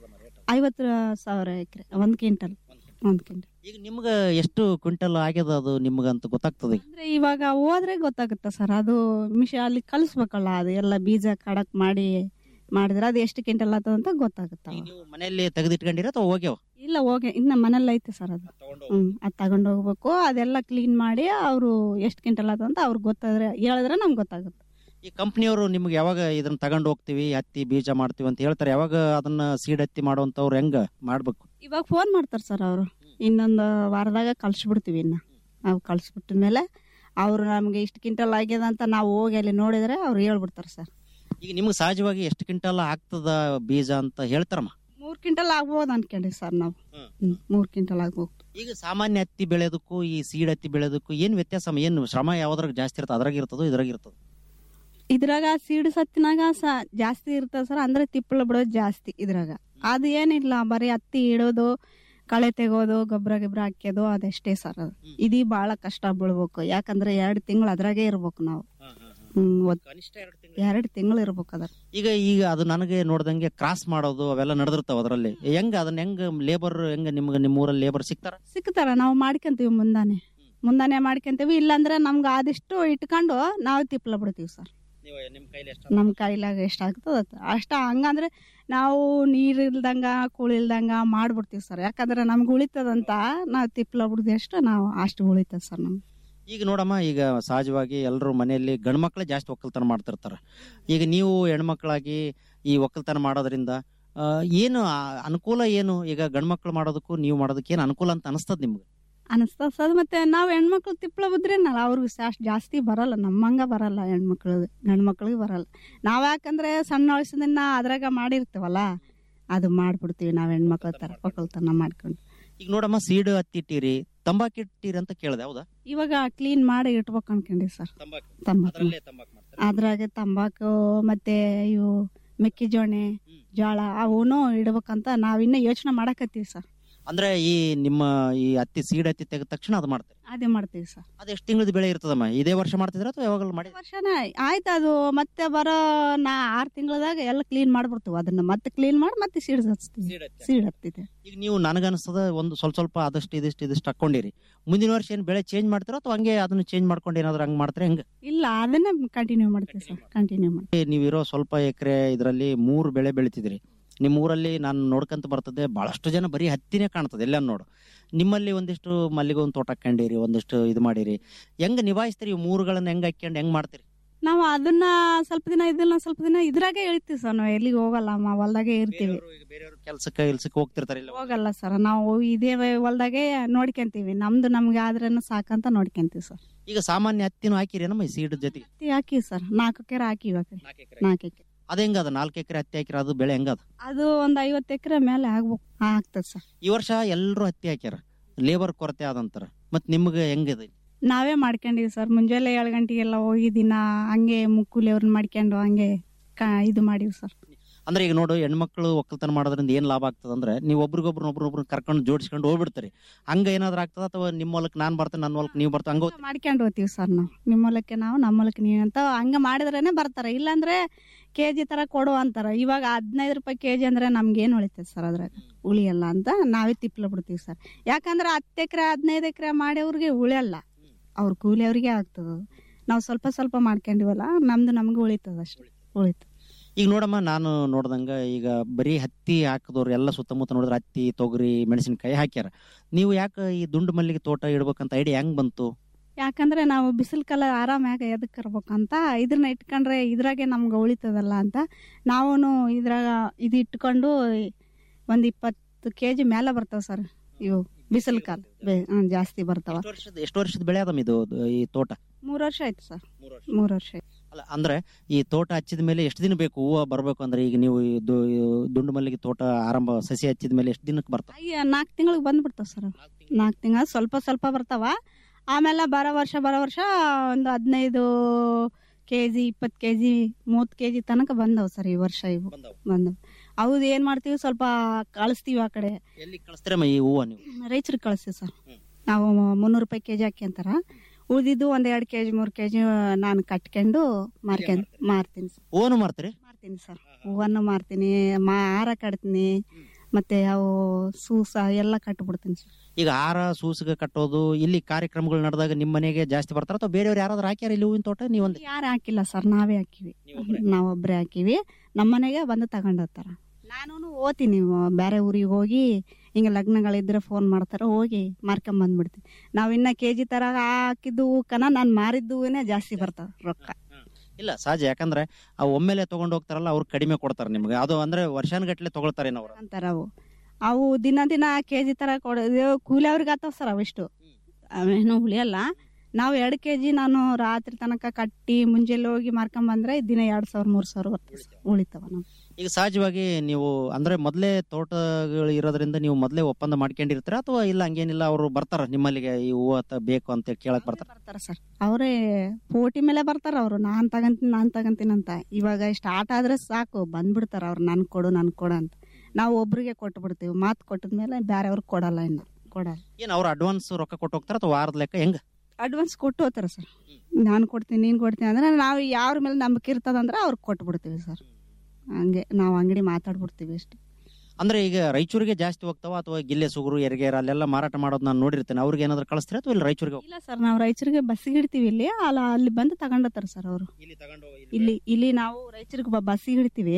Speaker 10: ಐವತ್ತು ಸಾವಿರ ಎಕರೆ ಒಂದ್ ಕ್ವಿಂಟಲ್ ಒಂದ್ ಕ್ವಿಂಟಲ್
Speaker 9: ಈಗ ನಿಮ್ಗ ಎಷ್ಟು ಕ್ವಿಂಟಲ್ ಆಗ್ಯದ ಅದು ನಿಮ್ಗಂತ ಗೊತ್ತಾಗ್ತದೆ ಈಗ.
Speaker 10: ಅಂದ್ರೆ ಇವಾಗ ಹೋದ್ರೆ ಗೊತ್ತಾಗುತ್ತೆ ಸರ್ ಅದು ಮಿಷ ಅಲ್ಲಿ ಕಲಿಸ್ಬೇಕಲ್ಲ ಅದು ಎಲ್ಲ ಬೀಜ ಕಡಕ್ ಮಾಡಿ ಮಾಡಿದ್ರೆ ಅದು ಎಷ್ಟು ಕ್ವಿಂಟಲ್ ಆತದ ಅಂತ ಗೊತ್ತಾಗುತ್ತೆ ಅವಾಗ.
Speaker 9: ನೀವು ಮನೆಯಲ್ಲಿ ತೆಗೆದಿಟ್ಕೊಂಡಿರ ಅಥವಾ ಹೋಗ್ಯಾವ
Speaker 10: ಇಲ್ಲ ಹೋಗಿ ಇನ್ನ ಮನೇಲಿ ಐತೆ ಸರ್ ಅದು ಹ್ಮ್ ಅದ್ ತಗೊಂಡ್ ಹೋಗ್ಬೇಕು ಅದೆಲ್ಲ ಕ್ಲೀನ್ ಮಾಡಿ ಅವರು ಎಷ್ಟು ಕ್ವಿಂಟಲ್ ಆತದ ಅಂತ ಅವ್ರಿಗೆ ಗೊತ್ತಾದ್ರೆ ಹೇಳಿದ್ರೆ ನಮ್ಗೆ ಗೊತ್ತಾಗುತ್ತೆ
Speaker 9: ಈ ಕಂಪ್ನಿಯವರು ನಿಮ್ಗೆ ಯಾವಾಗ ಇದನ್ನ ತಗೊಂಡ್ ಹೋಗ್ತೀವಿ ಹತ್ತಿ ಬೀಜ ಮಾಡ್ತೀವಿ ಅಂತ ಹೇಳ್ತಾರೆ ಯಾವಾಗ ಅದನ್ನ ಸೀಡ್ ಹತ್ತಿ ಮಾಡುವಂತವ್ರು ಹೆಂಗ ಮಾಡ್ಬೇಕು
Speaker 10: ಇವಾಗ ಫೋನ್ ಮಾಡ್ತಾರೆ ಸರ್ ಅವರು ಇನ್ನೊಂದು ವಾರದಾಗ ಕಳ್ಸಿಬಿಡ್ತೀವಿ ಇನ್ನ ನಾವು ಕಳ್ಸಿಬಿಟ್ಟ ಮೇಲೆ ಅವರು ನಮ್ಗೆ ಇಷ್ಟು ಕ್ವಿಂಟಲ್ ಆಗ್ಯದ ಅಂತ ನಾವು ಹೋಗಿ ಅಲ್ಲಿ ನೋಡಿದ್ರೆ ಅವ್ರು ಹೇಳ್ಬಿಡ್ತಾರೆ ಸರ್
Speaker 9: ಈಗ ನಿಮ್ಗೆ ಸಹಜವಾಗಿ ಎಷ್ಟು ಕ್ವಿಂಟಲ್ ಆಗ್ತದ ಬೀಜ ಅಂತ ಹೇಳ್ತಾರಮ್ಮ
Speaker 10: ಮೂರ್ ಕ್ವಿಂಟಲ್ ಆಗ್ಬೋದು ಅನ್ಕೊಂಡ್ರಿ ಸರ್ ನಾವು ಹ್ಮ್, ಮೂರ್ ಕ್ವಿಂಟಲ್ ಆಗ್ಬೋದು
Speaker 9: ಈಗ ಸಾಮಾನ್ಯ ಹತ್ತಿ ಬೆಳೆಯೋದಕ್ಕೂ ಈ ಸೀಡ್ ಹತ್ತಿ ಬೆಳೆಯೋದಕ್ಕೂ ಏನ್ ವ್ಯತ್ಯಾಸ ಅಮ್ಮ? ಏನು ಶ್ರಮ ಯಾವ್ದ್ರಾಗ ಜಾಸ್ತಿ ಇರ್ತದೆ ಅದ್ರಾಗ ಇರ್ತದೋ ಇದ್ರಾಗ ಇರ್ತದ
Speaker 10: ಇದ್ರಾಗ ಸೀಡು ಸತ್ತಿನಾಗ ಸ ಜಾಸ್ತಿ ಇರ್ತದ ಸರ್ ಅಂದ್ರೆ ತಿಪ್ಪಳ ಬಿಡೋದು ಜಾಸ್ತಿ ಇದ್ರಾಗ ಅದು ಏನಿಲ್ಲ ಬರೀ ಹತ್ತಿ ಇಡೋದು ಕಳೆ ತೆಗೋದು ಗೊಬ್ಬರ ಗಿಬ್ರ ಹಾಕ್ಯೋದು ಅದಷ್ಟೇ ಸರ್ ಅದು ಇದೀ ಬಹಳ ಕಷ್ಟ ಬೀಳ್ಬೇಕು ಯಾಕಂದ್ರೆ ಎರಡು ತಿಂಗಳು ಅದ್ರಾಗೆ ಇರ್ಬೇಕು ನಾವು ಹ್ಮ್ ಎರಡು ತಿಂಗಳು ಇರ್ಬೇಕು ಅದ್ರ
Speaker 9: ಈಗ ಈಗ ಅದು ನನಗೆ ನೋಡ್ದಂಗೆ ಕ್ರಾಸ್ ಮಾಡೋದು ಅವೆಲ್ಲ ನಡೆದಿರ್ತಾವ ಅದರಲ್ಲಿ ಹೆಂಗ ಅದನ್ನ ಹೆಂಗ ಲೇಬರ್ ಹೆಂಗ ನಿಮ್ಗೆ ನಿಮ್ಮ ಊರಲ್ಲಿ ಲೇಬರ್ ಸಿಗ್ತಾರ
Speaker 10: ಸಿಗ್ತಾರ ನಾವು ಮಾಡ್ಕೊಂತೀವಿ ಮುಂದಾನೆ ಮುಂದಾನೆ ಮಾಡ್ಕೊಂತೀವಿ ಇಲ್ಲಾಂದ್ರೆ ನಮ್ಗೆ ಆದಿಷ್ಟು ಇಟ್ಕೊಂಡು ನಾವು ತಿಪ್ಪಲ ಬಿಡ್ತೀವಿ ಸರ್
Speaker 9: ನಿಮ್ಮ ಕೈಲಿ ಎಷ್ಟು
Speaker 10: ನಮ್ಮ ಕೈಲಾಗ ಎಷ್ಟಾಗ್ತದ ಅಷ್ಟ ಹಂಗಂದ್ರೆ ನಾವು ನೀರ್ ಇಲ್ದಂಗ ಕೂಳ್ ಇಲ್ದಂಗ ಮಾಡ್ಬಿಡ್ತೀವಿ ಸರ್ ಯಾಕಂದ್ರೆ ನಮ್ಗೆ ಉಳಿತದಂತ ನಾವು ತಿಪ್ಪಲ ಬಿಡ್ದು ಎಷ್ಟು ನಾವು ಅಷ್ಟು ಉಳಿತದ ಸರ್ ನಮ್ಗೆ
Speaker 9: ಈಗ ನೋಡಮ್ಮ ಈಗ ಸಹಜವಾಗಿ ಎಲ್ಲರೂ ಮನೆಯಲ್ಲಿ ಗಂಡು ಮಕ್ಕಳೇ ಜಾಸ್ತಿ ಒಕ್ಕಲ್ತನ ಮಾಡ್ತಿರ್ತಾರೆ ಈಗ ನೀವು ಹೆಣ್ಮಕ್ಳಾಗಿ ಈ ಒಕ್ಕಲ್ತನ ಮಾಡೋದ್ರಿಂದ ಆ, ಏನು ಆ ಅನುಕೂಲ ಏನು ಈಗ ಗಂಡು ಮಕ್ಕಳು ಮಾಡೋದಕ್ಕೂ ನೀವು ಮಾಡೋದಕ್ಕೆ ಏನು ಅನುಕೂಲ ಅಂತ ಅನಿಸ್ತದ ನಿಮ್ಗೆ
Speaker 10: ಅನಿಸ್ತದ ಸರ್ ಮತ್ತೆ ನಾವು ಹೆಣ್ಮಕ್ಳು ತಿಪ್ಪಲ ಬಿದ್ರೇನಲ್ಲ ಅವ್ರಿಗೆ ಅಷ್ಟು ಜಾಸ್ತಿ ಬರಲ್ಲ ನಮ್ಮಂಗ ಬರಲ್ಲ ಹೆಣ್ಮಕ್ಳು ಗಂಡು ಮಕ್ಳಿಗೆ ಬರಲ್ಲ ನಾವು ಯಾಕಂದ್ರೆ ಸಣ್ಣ ವಯಸ್ಸಿನ ಅದ್ರಾಗ ಮಾಡಿರ್ತೀವಲ್ಲ ಅದು ಮಾಡ್ಬಿಡ್ತೀವಿ ನಾವು ಹೆಣ್ಮಕ್ಳ ತರ ಒಕ್ಕಲ್ತನ ಮಾಡ್ಕೊಂಡು
Speaker 9: ಈಗ ನೋಡಮ್ಮ ಸೀಡು ಹತ್ತಿಟ್ಟಿರಿ ತಂಬಾಕು ಇಟ್ಟಿರಿ ಅಂತ ಕೇಳಿದೆ ಹೌದಾ
Speaker 10: ಇವಾಗ ಕ್ಲೀನ್ ಮಾಡಿ ಇಟ್ಬೇಕು ಅನ್ಕೊಂಡಿವಿ ಸರ್ ತಂಬಾಕು ಅದ್ರಾಗೆ ತಂಬಾಕು ಮತ್ತೆ ಇವು ಮೆಕ್ಕೆಜೋಳೆ ಜೋಳ ಅವನು ಇಡ್ಬೇಕಂತ ನಾವಿನ್ನ ಯೋಚನೆ ಮಾಡಕತ್ತೀವಿ ಸರ್
Speaker 9: ಅಂದ್ರೆ ಈ ನಿಮ್ಮ ಈ ಹತ್ತಿ ಸೀಡ್ ಹತ್ತಿ ತೆಗೆದ ತಕ್ಷಣ ಅದು ಮಾಡ್ತಾರೆ
Speaker 10: ಅದೇ ಮಾಡ್ತೀವಿ ಸರ್
Speaker 9: ಅದು ಎಷ್ಟು ತಿಂಗಳದ ಬೆಳೆ ಇರ್ತದಮ್ಮ ಇದೇ ವರ್ಷ ಮಾಡ್ತಿದ್ರ ಅಥವಾ ಯಾವಾಗಲೂ ಮಾಡಿ
Speaker 10: ವರ್ಷನ ಆಯ್ತು ಅದು ಮತ್ತೆ ಬರೋ ನಾ ಆರು ತಿಂಗಳದಾಗ ಎಲ್ಲ ಕ್ಲೀನ್ ಮಾಡ್ಬಿಡ್ತೀವಿ ಅದನ್ನ ಮತ್ತೆ ಕ್ಲೀನ್ ಮಾಡಿ ಮತ್ತೆ ಸೀಡ್ ಹಚ್ತೀವಿ ಸೀಡ್ ಹತ್ತಿದೆ
Speaker 9: ಈಗ ನೀವು ನನಗನ್ಸ್ತದ ಒಂದು ಸ್ವಲ್ಪ ಸ್ವಲ್ಪ ಆದಷ್ಟು ಇದಿಷ್ಟು ಇದಿಷ್ಟು ಹಾಕೊಂಡಿರಿ ಮುಂದಿನ ವರ್ಷ ಏನು ಬೆಳೆ ಚೇಂಜ್ ಮಾಡ್ತೀರಾ ಅಥವಾ ಹಂಗೆ ಅದನ್ನ ಚೇಂಜ್ ಮಾಡ್ಕೊಂಡು ಏನಾದ್ರು ಹಂಗೆ ಮಾಡ್ತಾರೆ ಹೆಂಗೆ
Speaker 10: ಇಲ್ಲ ಅದನ್ನ ಕಂಟಿನ್ಯೂ ಮಾಡ್ತೀವಿ ಸರ್ ಕಂಟಿನ್ಯೂ ಮಾಡಿ
Speaker 9: ನೀವಿರೋ ಸ್ವಲ್ಪ ಎಕರೆ ಇದರಲ್ಲಿ ಮೂರು ಬೆಳೆ ಬೆಳಿತಿದ್ರಿ ನಿಮ್ಮ ಊರಲ್ಲಿ ನಾನು ನೋಡ್ಕೊಂತ ಬರ್ತದೆ ಬಹಳಷ್ಟು ಜನ ಬರೀ ಹತ್ತಿನೇ ಕಾಣ್ತದೆ ಎಲ್ಲ ನೋಡು ನಿಮ್ಮಲ್ಲಿ ಒಂದಿಷ್ಟು ಮಲ್ಲಿಗೆ ಒಂದು ತೋಟ ಹಾಕೊಂಡಿರಿ ಒಂದಿಷ್ಟು ಇದು ಮಾಡಿರಿ ಹೆಂಗ್ ನಿಭಾಯಿಸ್ತೀರಿ ಇವು ಮೂರುಗಳನ್ನ ಹೆಂಗ್ ಹಾಕ್ಯಂಡು ಹೆಂಗ್ ಮಾಡ್ತೀರಿ
Speaker 10: ನಾವು ಅದನ್ನ ಸ್ವಲ್ಪ ದಿನ ಇದನ್ನ ಸ್ವಲ್ಪ ದಿನ ಇದ್ರಾಗೆ ಇಳ್ತೀವಿ ಸರ್ ನಾವು ಎಲ್ಲಿಗೆ ಹೋಗಲ್ಲ ಮ ಹೊಲ್ದಾಗೆ ಇರ್ತೀವಿ
Speaker 9: ಕೆಲ್ಸಕ್ಕೆ ಕೆಲ್ಸಕ್ಕೆ ಹೋಗ್ತಿರ್ತಾರೆ ಇಲ್ಲ
Speaker 10: ಹೋಗಲ್ಲ ಸರ್ ನಾವು ಇದೇ ಹೊಲ್ದಾಗೆ ನೋಡ್ಕೊಂತೀವಿ ನಮ್ದು ನಮ್ಗೆ ಆದ್ರೇನು ಸಾಕಂತ ನೋಡ್ಕೊಂತೀವಿ ಸರ್
Speaker 9: ಈಗ ಸಾಮಾನ್ಯ ಹತ್ತಿನೂ ಹಾಕಿರಿ ನಮ್ಮ ಈ ಸೀಡ್ ಜೊತೆಗೆ
Speaker 10: ಹತ್ತಿ ಹಾಕಿವಿ ಸರ್ ನಾಲ್ಕು ಎಕರೆ ಹಾಕಿವಿ ನಾಲ್ಕು ಎಕರೆ
Speaker 9: ಅದ ಹೆಂಗದ ನಾಲ್ಕು ಎಕರೆ ಹತ್ತಿ ಹಾಕಿರ ಅದು ಬೆಳೆ ಹೆಂಗದ
Speaker 10: ಅದು ಒಂದ್ ಐವತ್ತು ಎಕರೆ ಮೇಲೆ ಆಗ್ಬೇಕು ಆಗ್ತದೆ ಸರ್
Speaker 9: ಈ ವರ್ಷ ಎಲ್ಲರೂ ಹತ್ತಿ ಹಾಕ್ಯಾರ ಲೇಬರ್ ಕೊರತೆ ಆದಂತಾರ ಮತ್ ನಿಮ್ಗೆ ಹೆಂಗಿದೆ
Speaker 10: ನಾವೇ ಮಾಡ್ಕೊಂಡಿವಿ ಸರ್ ಮುಂಜಾನೆ ಏಳು ಗಂಟೆಗೆಲ್ಲ ಹೋಗಿ ದಿನ ಹಂಗೆ ಮುಕ್ಕುಲಿ ಅವ್ರನ್ನ ಮಾಡ್ಕೊಂಡು ಹಂಗೆ ಕ- ಇದು ಮಾಡಿವಿ ಸರ್
Speaker 9: ಅಂದ್ರೆ ಈಗ ನೋಡು ಹೆಣ್ಮಕ್ಳು ಒಕ್ಕಲ್ತನ ಮಾಡೋದ್ರಿಂದ ಏನ್ ಲಾಭ ಆಗ್ತದ ಅಂದ್ರೆ ನೀವು ಒಬ್ರಿಗೊಬ್ರು ಒಬ್ರೊಬ್ರು ಕರ್ಕೊಂಡು ಜೋಡಿಸ್ಕೊಂಡು ಹೋಗ್ಬಿಡ್ತಾರೆ ಹಂಗ ಏನಾದ್ರು ಆಗ್ತದ ಅಥವಾ ನಿಮ್ಮ ಹೊಲಕ್ ನಾನ್ ಬರ್ತೇನೆ ನನ್ನ ಹೊಲಕ್ ನೀವು ಬರ್ತಾ ಹಂಗ
Speaker 10: ಮಾಡ್ಕೊಂಡು ಹೋಗ್ತೀವಿ ಸರ್ ನಾವು ನಿಮ್ಮ ಹೊಲಕ್ಕೆ ನಾವು ನಮ್ಮ ಹೊಲಕ್ಕೆ ನೀವು ಅಂತ ಹಂಗ ಮಾಡಿದ್ರೇನೆ ಬರ್ತಾರೆ ಇಲ್ಲಾಂದ್ರೆ ಕೆ ಜಿ ತರ ಕೊಡು ಅಂತಾರ ಇವಾಗ ಹದಿನೈದು ರೂಪಾಯಿ ಕೆ ಜಿ ಅಂದ್ರೆ ನಮ್ಗೆ ಏನು ಉಳಿತೈತೆ ಸರ್ ಅದ್ರಾಗ ಉಳಿಯಲ್ಲ ಅಂತ ನಾವೇ ತಿಪ್ಪಲ ಬಿಡ್ತೀವಿ ಸರ್ ಯಾಕಂದ್ರೆ ಹತ್ತು ಎಕರೆ ಹದಿನೈದು ಎಕರೆ ಮಾಡ್ಯವ್ರಿಗೆ ಉಳಿಯಲ್ಲ ಅವ್ರ ಕೂಲಿ ಅವ್ರಿಗೆ ಆಗ್ತದ ನಾವು ಸ್ವಲ್ಪ ಸ್ವಲ್ಪ ಮಾಡ್ಕೊಂಡಿವಲ್ಲ ನಮ್ದು ನಮ್ಗೆ ಉಳಿತದ ಅಷ್ಟೇ ಉಳಿತು
Speaker 9: ಈಗ ನೋಡಮ್ಮ ನಾನು ನೋಡ್ದಂಗ ಈಗ ಬರೀ ಹತ್ತಿ ಹಾಕಿದವ್ರು ಎಲ್ಲ ಸುತ್ತಮುತ್ತ ನೋಡಿದ್ರೆ ಹತ್ತಿ ತೊಗರಿ ಮೆಣಸಿನಕಾಯಿ ಹಾಕ್ಯಾರ ನೀವು ಯಾಕೆ ಈ ದುಂಡು ಮಲ್ಲಿಗೆ ತೋಟ ಇಡ್ಬೇಕಂತ ಐಡಿಯಾ ಹೆಂಗ್ ಬಂತು
Speaker 10: ಯಾಕಂದ್ರೆ ನಾವು ಬಿಸಿಲು ಕಾಲ ಆರಾಮಾಗ ಎದಕ್ಕೆ ಇರ್ಬೇಕಂತ ಇದನ್ನ ಇಟ್ಕೊಂಡ್ರೆ ಇದ್ರಾಗೆ ನಮ್ಗೆ ಉಳಿತದಲ್ಲ ಅಂತ ನಾವು ಇದ್ರಾಗ ಇದು ಇಟ್ಕೊಂಡು ಒಂದು ಇಪ್ಪತ್ತು ಕೆ ಜಿ ಮೇಲೆ ಬರ್ತಾವ ಸರ್ ಇವು ಬಿಸಿಲು ಕಾಲ ಬೆ- ಹ್ಮ್, ಜಾಸ್ತಿ ಬರ್ತಾವ
Speaker 9: ಎಷ್ಟು ವರ್ಷದ ಬೆಳೆ ಅದಮ್ಮ ಇದು ಈ ತೋಟ
Speaker 10: ಮೂರು ವರ್ಷ ಆಯ್ತು ಸರ್ ಮೂರು ವರ್ಷ ಆಯ್ತು
Speaker 9: ಅಲ್ಲ ಅಂದ್ರೆ ಈ ತೋಟ ಹಚ್ಚಿದ ಮೇಲೆ ಎಷ್ಟು ದಿನ ಬೇಕು ಹೂವು ಬರ್ಬೇಕು ಅಂದ್ರೆ ಈಗ ನೀವು ಈ ದು- ಈ ದುಂಡು ಮಲ್ಲಿಗೆ ತೋಟ ಆರಂಭ ಸಸಿ ಹಚ್ಚಿದ ಮೇಲೆ ಎಷ್ಟು ದಿನಕ್ಕೆ ಬರ್ತಾವ
Speaker 10: ಅಯ್ಯ ನಾಲ್ಕು ತಿಂಗಳಿಗೆ ಬಂದ್ಬಿಡ್ತಾವ ಸರ್ ನಾಲ್ಕು ತಿಂಗಳ ಸ್ವಲ್ಪ ಸ್ವಲ್ಪ ಬರ್ತಾವ ಆಮೇಲೆ ಬರೋ ವರ್ಷ ಬರೋ ವರ್ಷ ಒಂದು ಹದಿನೈದು ಕೆ ಜಿ ಇಪ್ಪತ್ತು ಕೆ ಜಿ ಮೂವತ್ತು ಕೆ ಜಿ ತನಕ ಬಂದವು ಸರ್ ಈ ವರ್ಷ ಇವು ಬಂದವು ಹೌದು ಏನು ಮಾಡ್ತೀವಿ ಸ್ವಲ್ಪ ಕಳಿಸ್ತೀವಿ ಆ ಕಡೆ
Speaker 9: ಎಲ್ಲಿ ಕಳಿಸ್ತೀರಮ್ಮ ಈ ಹೂವು ನೀವು
Speaker 10: ರೈತರಿಗೆ ಕಳಿಸ್ತೀವಿ ಸರ್ ನಾವು ಮುನ್ನೂರು ರೂಪಾಯಿ ಕೆ ಜಿ ಹಾಕ್ಯಂತಾರ ಉಳಿದಿದ್ದು ಒಂದ್ ಎರಡು ಕೆ ಜಿ ಮೂರು ಕೆ ಜಿ ನಾನು ಕಟ್ಕೊಂಡು ಮಾರ್ಕೊಂಡು ಮಾರ್ತೀನಿ ಸರ್
Speaker 9: ಹೂವನು ಮಾರ್ತೀರಿ
Speaker 10: ಮಾರ್ತೀನಿ ಸರ್ ಹೂವನ್ನು ಮಾರ್ತೀನಿ ಮಾ ಹಾರ ಕಟ್ತೀನಿ ಮತ್ತೆ ಅವು ಸೂಸ ಎಲ್ಲ ಕಟ್ಬಿಡ್ತೀನಿ ಸರ್
Speaker 9: ಈಗ ಹಾರ ಸೂಸಿಗೆ ಕಟ್ಟೋದು ಇಲ್ಲಿ ಕಾರ್ಯಕ್ರಮಗಳು ನಡೆದಾಗ ನಿಮ್ಮ ಮನೆಗೆ ಜಾಸ್ತಿ ಬರ್ತಾರ ಅಥವಾ ಬೇರೆಯವ್ರು ಯಾರಾದ್ರೂ ಹಾಕ್ಯಾರ ಇಲ್ಲಿ ಹೂವಿನ ತೋಟ ನೀವು ಒಂದೇ
Speaker 10: ಯಾರು ಹಾಕಿಲ್ಲ ಸರ್ ನಾವೇ ಹಾಕಿವಿ ನಾವೊಬ್ರೆ ಹಾಕಿವಿ ನಮ್ಮ ಮನೆಗೆ ಬಂದು ತಗೊಂಡ್ ಹೋಗ್ತಾರ ನಾನು ಓದ್ತೀನಿ ಬೇರೆ ಊರಿಗೆ ಹೋಗಿ ಹಿಂಗೆ ಲಗ್ನಗಳಿದ್ರೆ ಫೋನ್ ಮಾಡ್ತಾರ ಹೋಗಿ ಮಾರ್ಕೊಂಡ್ ಬಂದ್ಬಿಡ್ತೀನಿ ನಾವ್ ಇನ್ನ ಕೆ ಜಿ ತರ ಹಾಕಿದ್ದು ಹೂಕನ ನಾನು ಮಾರಿದ್ದು ಹೂವಿನೇ ಜಾಸ್ತಿ ಬರ್ತಾವ ರೊಕ್ಕ
Speaker 9: ಇಲ್ಲ ಸಹಜ ಯಾಕಂದ್ರೆ ಆ ಒಮ್ಮೆಲೆ ತಗೊಂಡು ಹೋಗ್ತಾರಲ್ಲ ಅವ್ರು ಕಡಿಮೆ ಕೊಡ್ತಾರೆ ನಿಮ್ಗೆ ಅದು ಅಂದ್ರೆ ವರ್ಷಾನುಗಟ್ಲೆ ತಗೊಳ್ತಾರೆ ಅವ್ರು
Speaker 10: ಅಂತಾರ ಅವು ಅವು ದಿನ ದಿನ ಕೆ ಜಿ ತರ ಕೊಡೋದು ಕೂಲಿ ಅವ್ರಿಗೆ ಆತಾವ ಸರ್ ಅವಿಷ್ಟು ಅವೇನು ಉಳಿಯಲ್ಲ ನಾವು ಎರಡು ಕೆ ಜಿ ನಾನು ರಾತ್ರಿ ತನಕ ಕಟ್ಟಿ ಮುಂಜಾನೆ ಹೋಗಿ ಮಾರ್ಕೊಂಡ್ ಬಂದ್ರೆ ದಿನ ಎರಡ್ ಸಾವಿರ ಮೂರ್ ಸಾವಿರ ಬರ್ತದೆ ಸರ್. ಉಳಿತಾವ ನಾವು
Speaker 9: ಈಗ ಸಹಜವಾಗಿ ನೀವು ಅಂದ್ರೆ ಮೊದಲೇ ತೋಟಗಳು ಇರೋದ್ರಿಂದ ನೀವು ಮೊದಲೇ ಒಪ್ಪಂದ ಮಾಡ್ಕೊಂಡಿರ್ತೀರಾ ಅಥವಾ ಇಲ್ಲ ಹಂಗೇನಿಲ್ಲ ಅವರು ಬರ್ತಾರ ನಿಮ್ಮಲ್ಲಿಗೆ ಈ ಹೂವು ಅತ್ತ ಬೇಕು ಅಂತ ಕೇಳಕ್ ಬರ್ತಾರ
Speaker 10: ಬರ್ತಾರ ಸರ್ ಅವರೇ ಪೋಟಿ ಮೇಲೆ ಬರ್ತಾರ ಅವ್ರು ನಾನ್ ತಗಂತೀನಿ ನಾನ್ ತಗಂತೀನಿ ಅಂತ ಇವಾಗ ಸ್ಟಾರ್ಟ್ ಆದ್ರೆ ಸಾಕು ಬಂದ್ಬಿಡ್ತಾರ ಅವ್ರು ನನ್ ಕೊಡು ನನ್ ಕೊಡು ಅಂತ ನಾವು ಒಬ್ರಿಗೆ ಕೊಟ್ಟು ಬಿಡ್ತೀವಿ ಮಾತು ಕೊಟ್ಟದ್ಮೇಲೆ ಬೇರೆಯವ್ರಿಗೆ ಕೊಡಲ್ಲ ಇನ್ನು ಕೊಡಲ್ಲ
Speaker 9: ಏನ್ ಅವ್ರು ಅಡ್ವಾನ್ಸ್ ರೊಕ್ಕ ಕೊಟ್ಟು ಹೋಗ್ತಾರ ಅಥವಾ ವಾರದ ಲೆಕ್ಕ ಹೆಂಗ
Speaker 10: ಅಡ್ವಾನ್ಸ್ ಕೊಟ್ಟು ಹೋಗ್ತಾರ ಸರ್ ನಾನು ಕೊಡ್ತೀನಿ ನೀನು ಕೊಡ್ತೀನಿ ಅಂದ್ರೆ ನಾವು ಯಾರ ಮೇಲೆ ನಂಬಿಕೆ ಇರ್ತದಂದ್ರೆ ಅವ್ರಿಗೆ ಕೊಟ್ಟು ಬಿಡ್ತೀವಿ ಸರ್ ಹಂಗೆ ನಾವು ಅಂಗಡಿ ಮಾತಾಡ್ಬಿಡ್ತೀವಿ ಅಷ್ಟೇ
Speaker 9: ಅಂದ್ರೆ ಈಗ ರಾಯಚೂರಿಗೆ ಜಾಸ್ತಿ ಹೋಗ್ತಾವ ಅಥವಾ ಗಿಲ್ಲೆ ಸುಗುರು ಎರ್ಗೇರ ಅಲ್ಲೆಲ್ಲ ಮಾರಾಟ ಮಾಡೋದು ನಾನು ನೋಡಿರ್ತೇನೆ ಅವ್ರಿಗೆ ಏನಾದ್ರು ಕಳಿಸ್ತೀರಾ ಅಥವಾ ಇಲ್ಲಿ ರಾಯಚೂರಿಗೆ
Speaker 10: ಇಲ್ಲ ಸರ್ ನಾವು ರಾಯಚೂರಿಗೆ ಬಸ್ಸಿಗೆ ಇಡ್ತೀವಿ ಇಲ್ಲಿ ಅಲ್ಲ ಅಲ್ಲಿ ಬಂದು ತಗೊಂಡೋಗ್ತಾರೆ ಸರ್ ಅವರು ಇಲ್ಲಿ ಇಲ್ಲಿ ನಾವು ರಾಯಚೂರಿಗೆ ಬಸ್ಸಿಗೆ ಇಡ್ತೀವಿ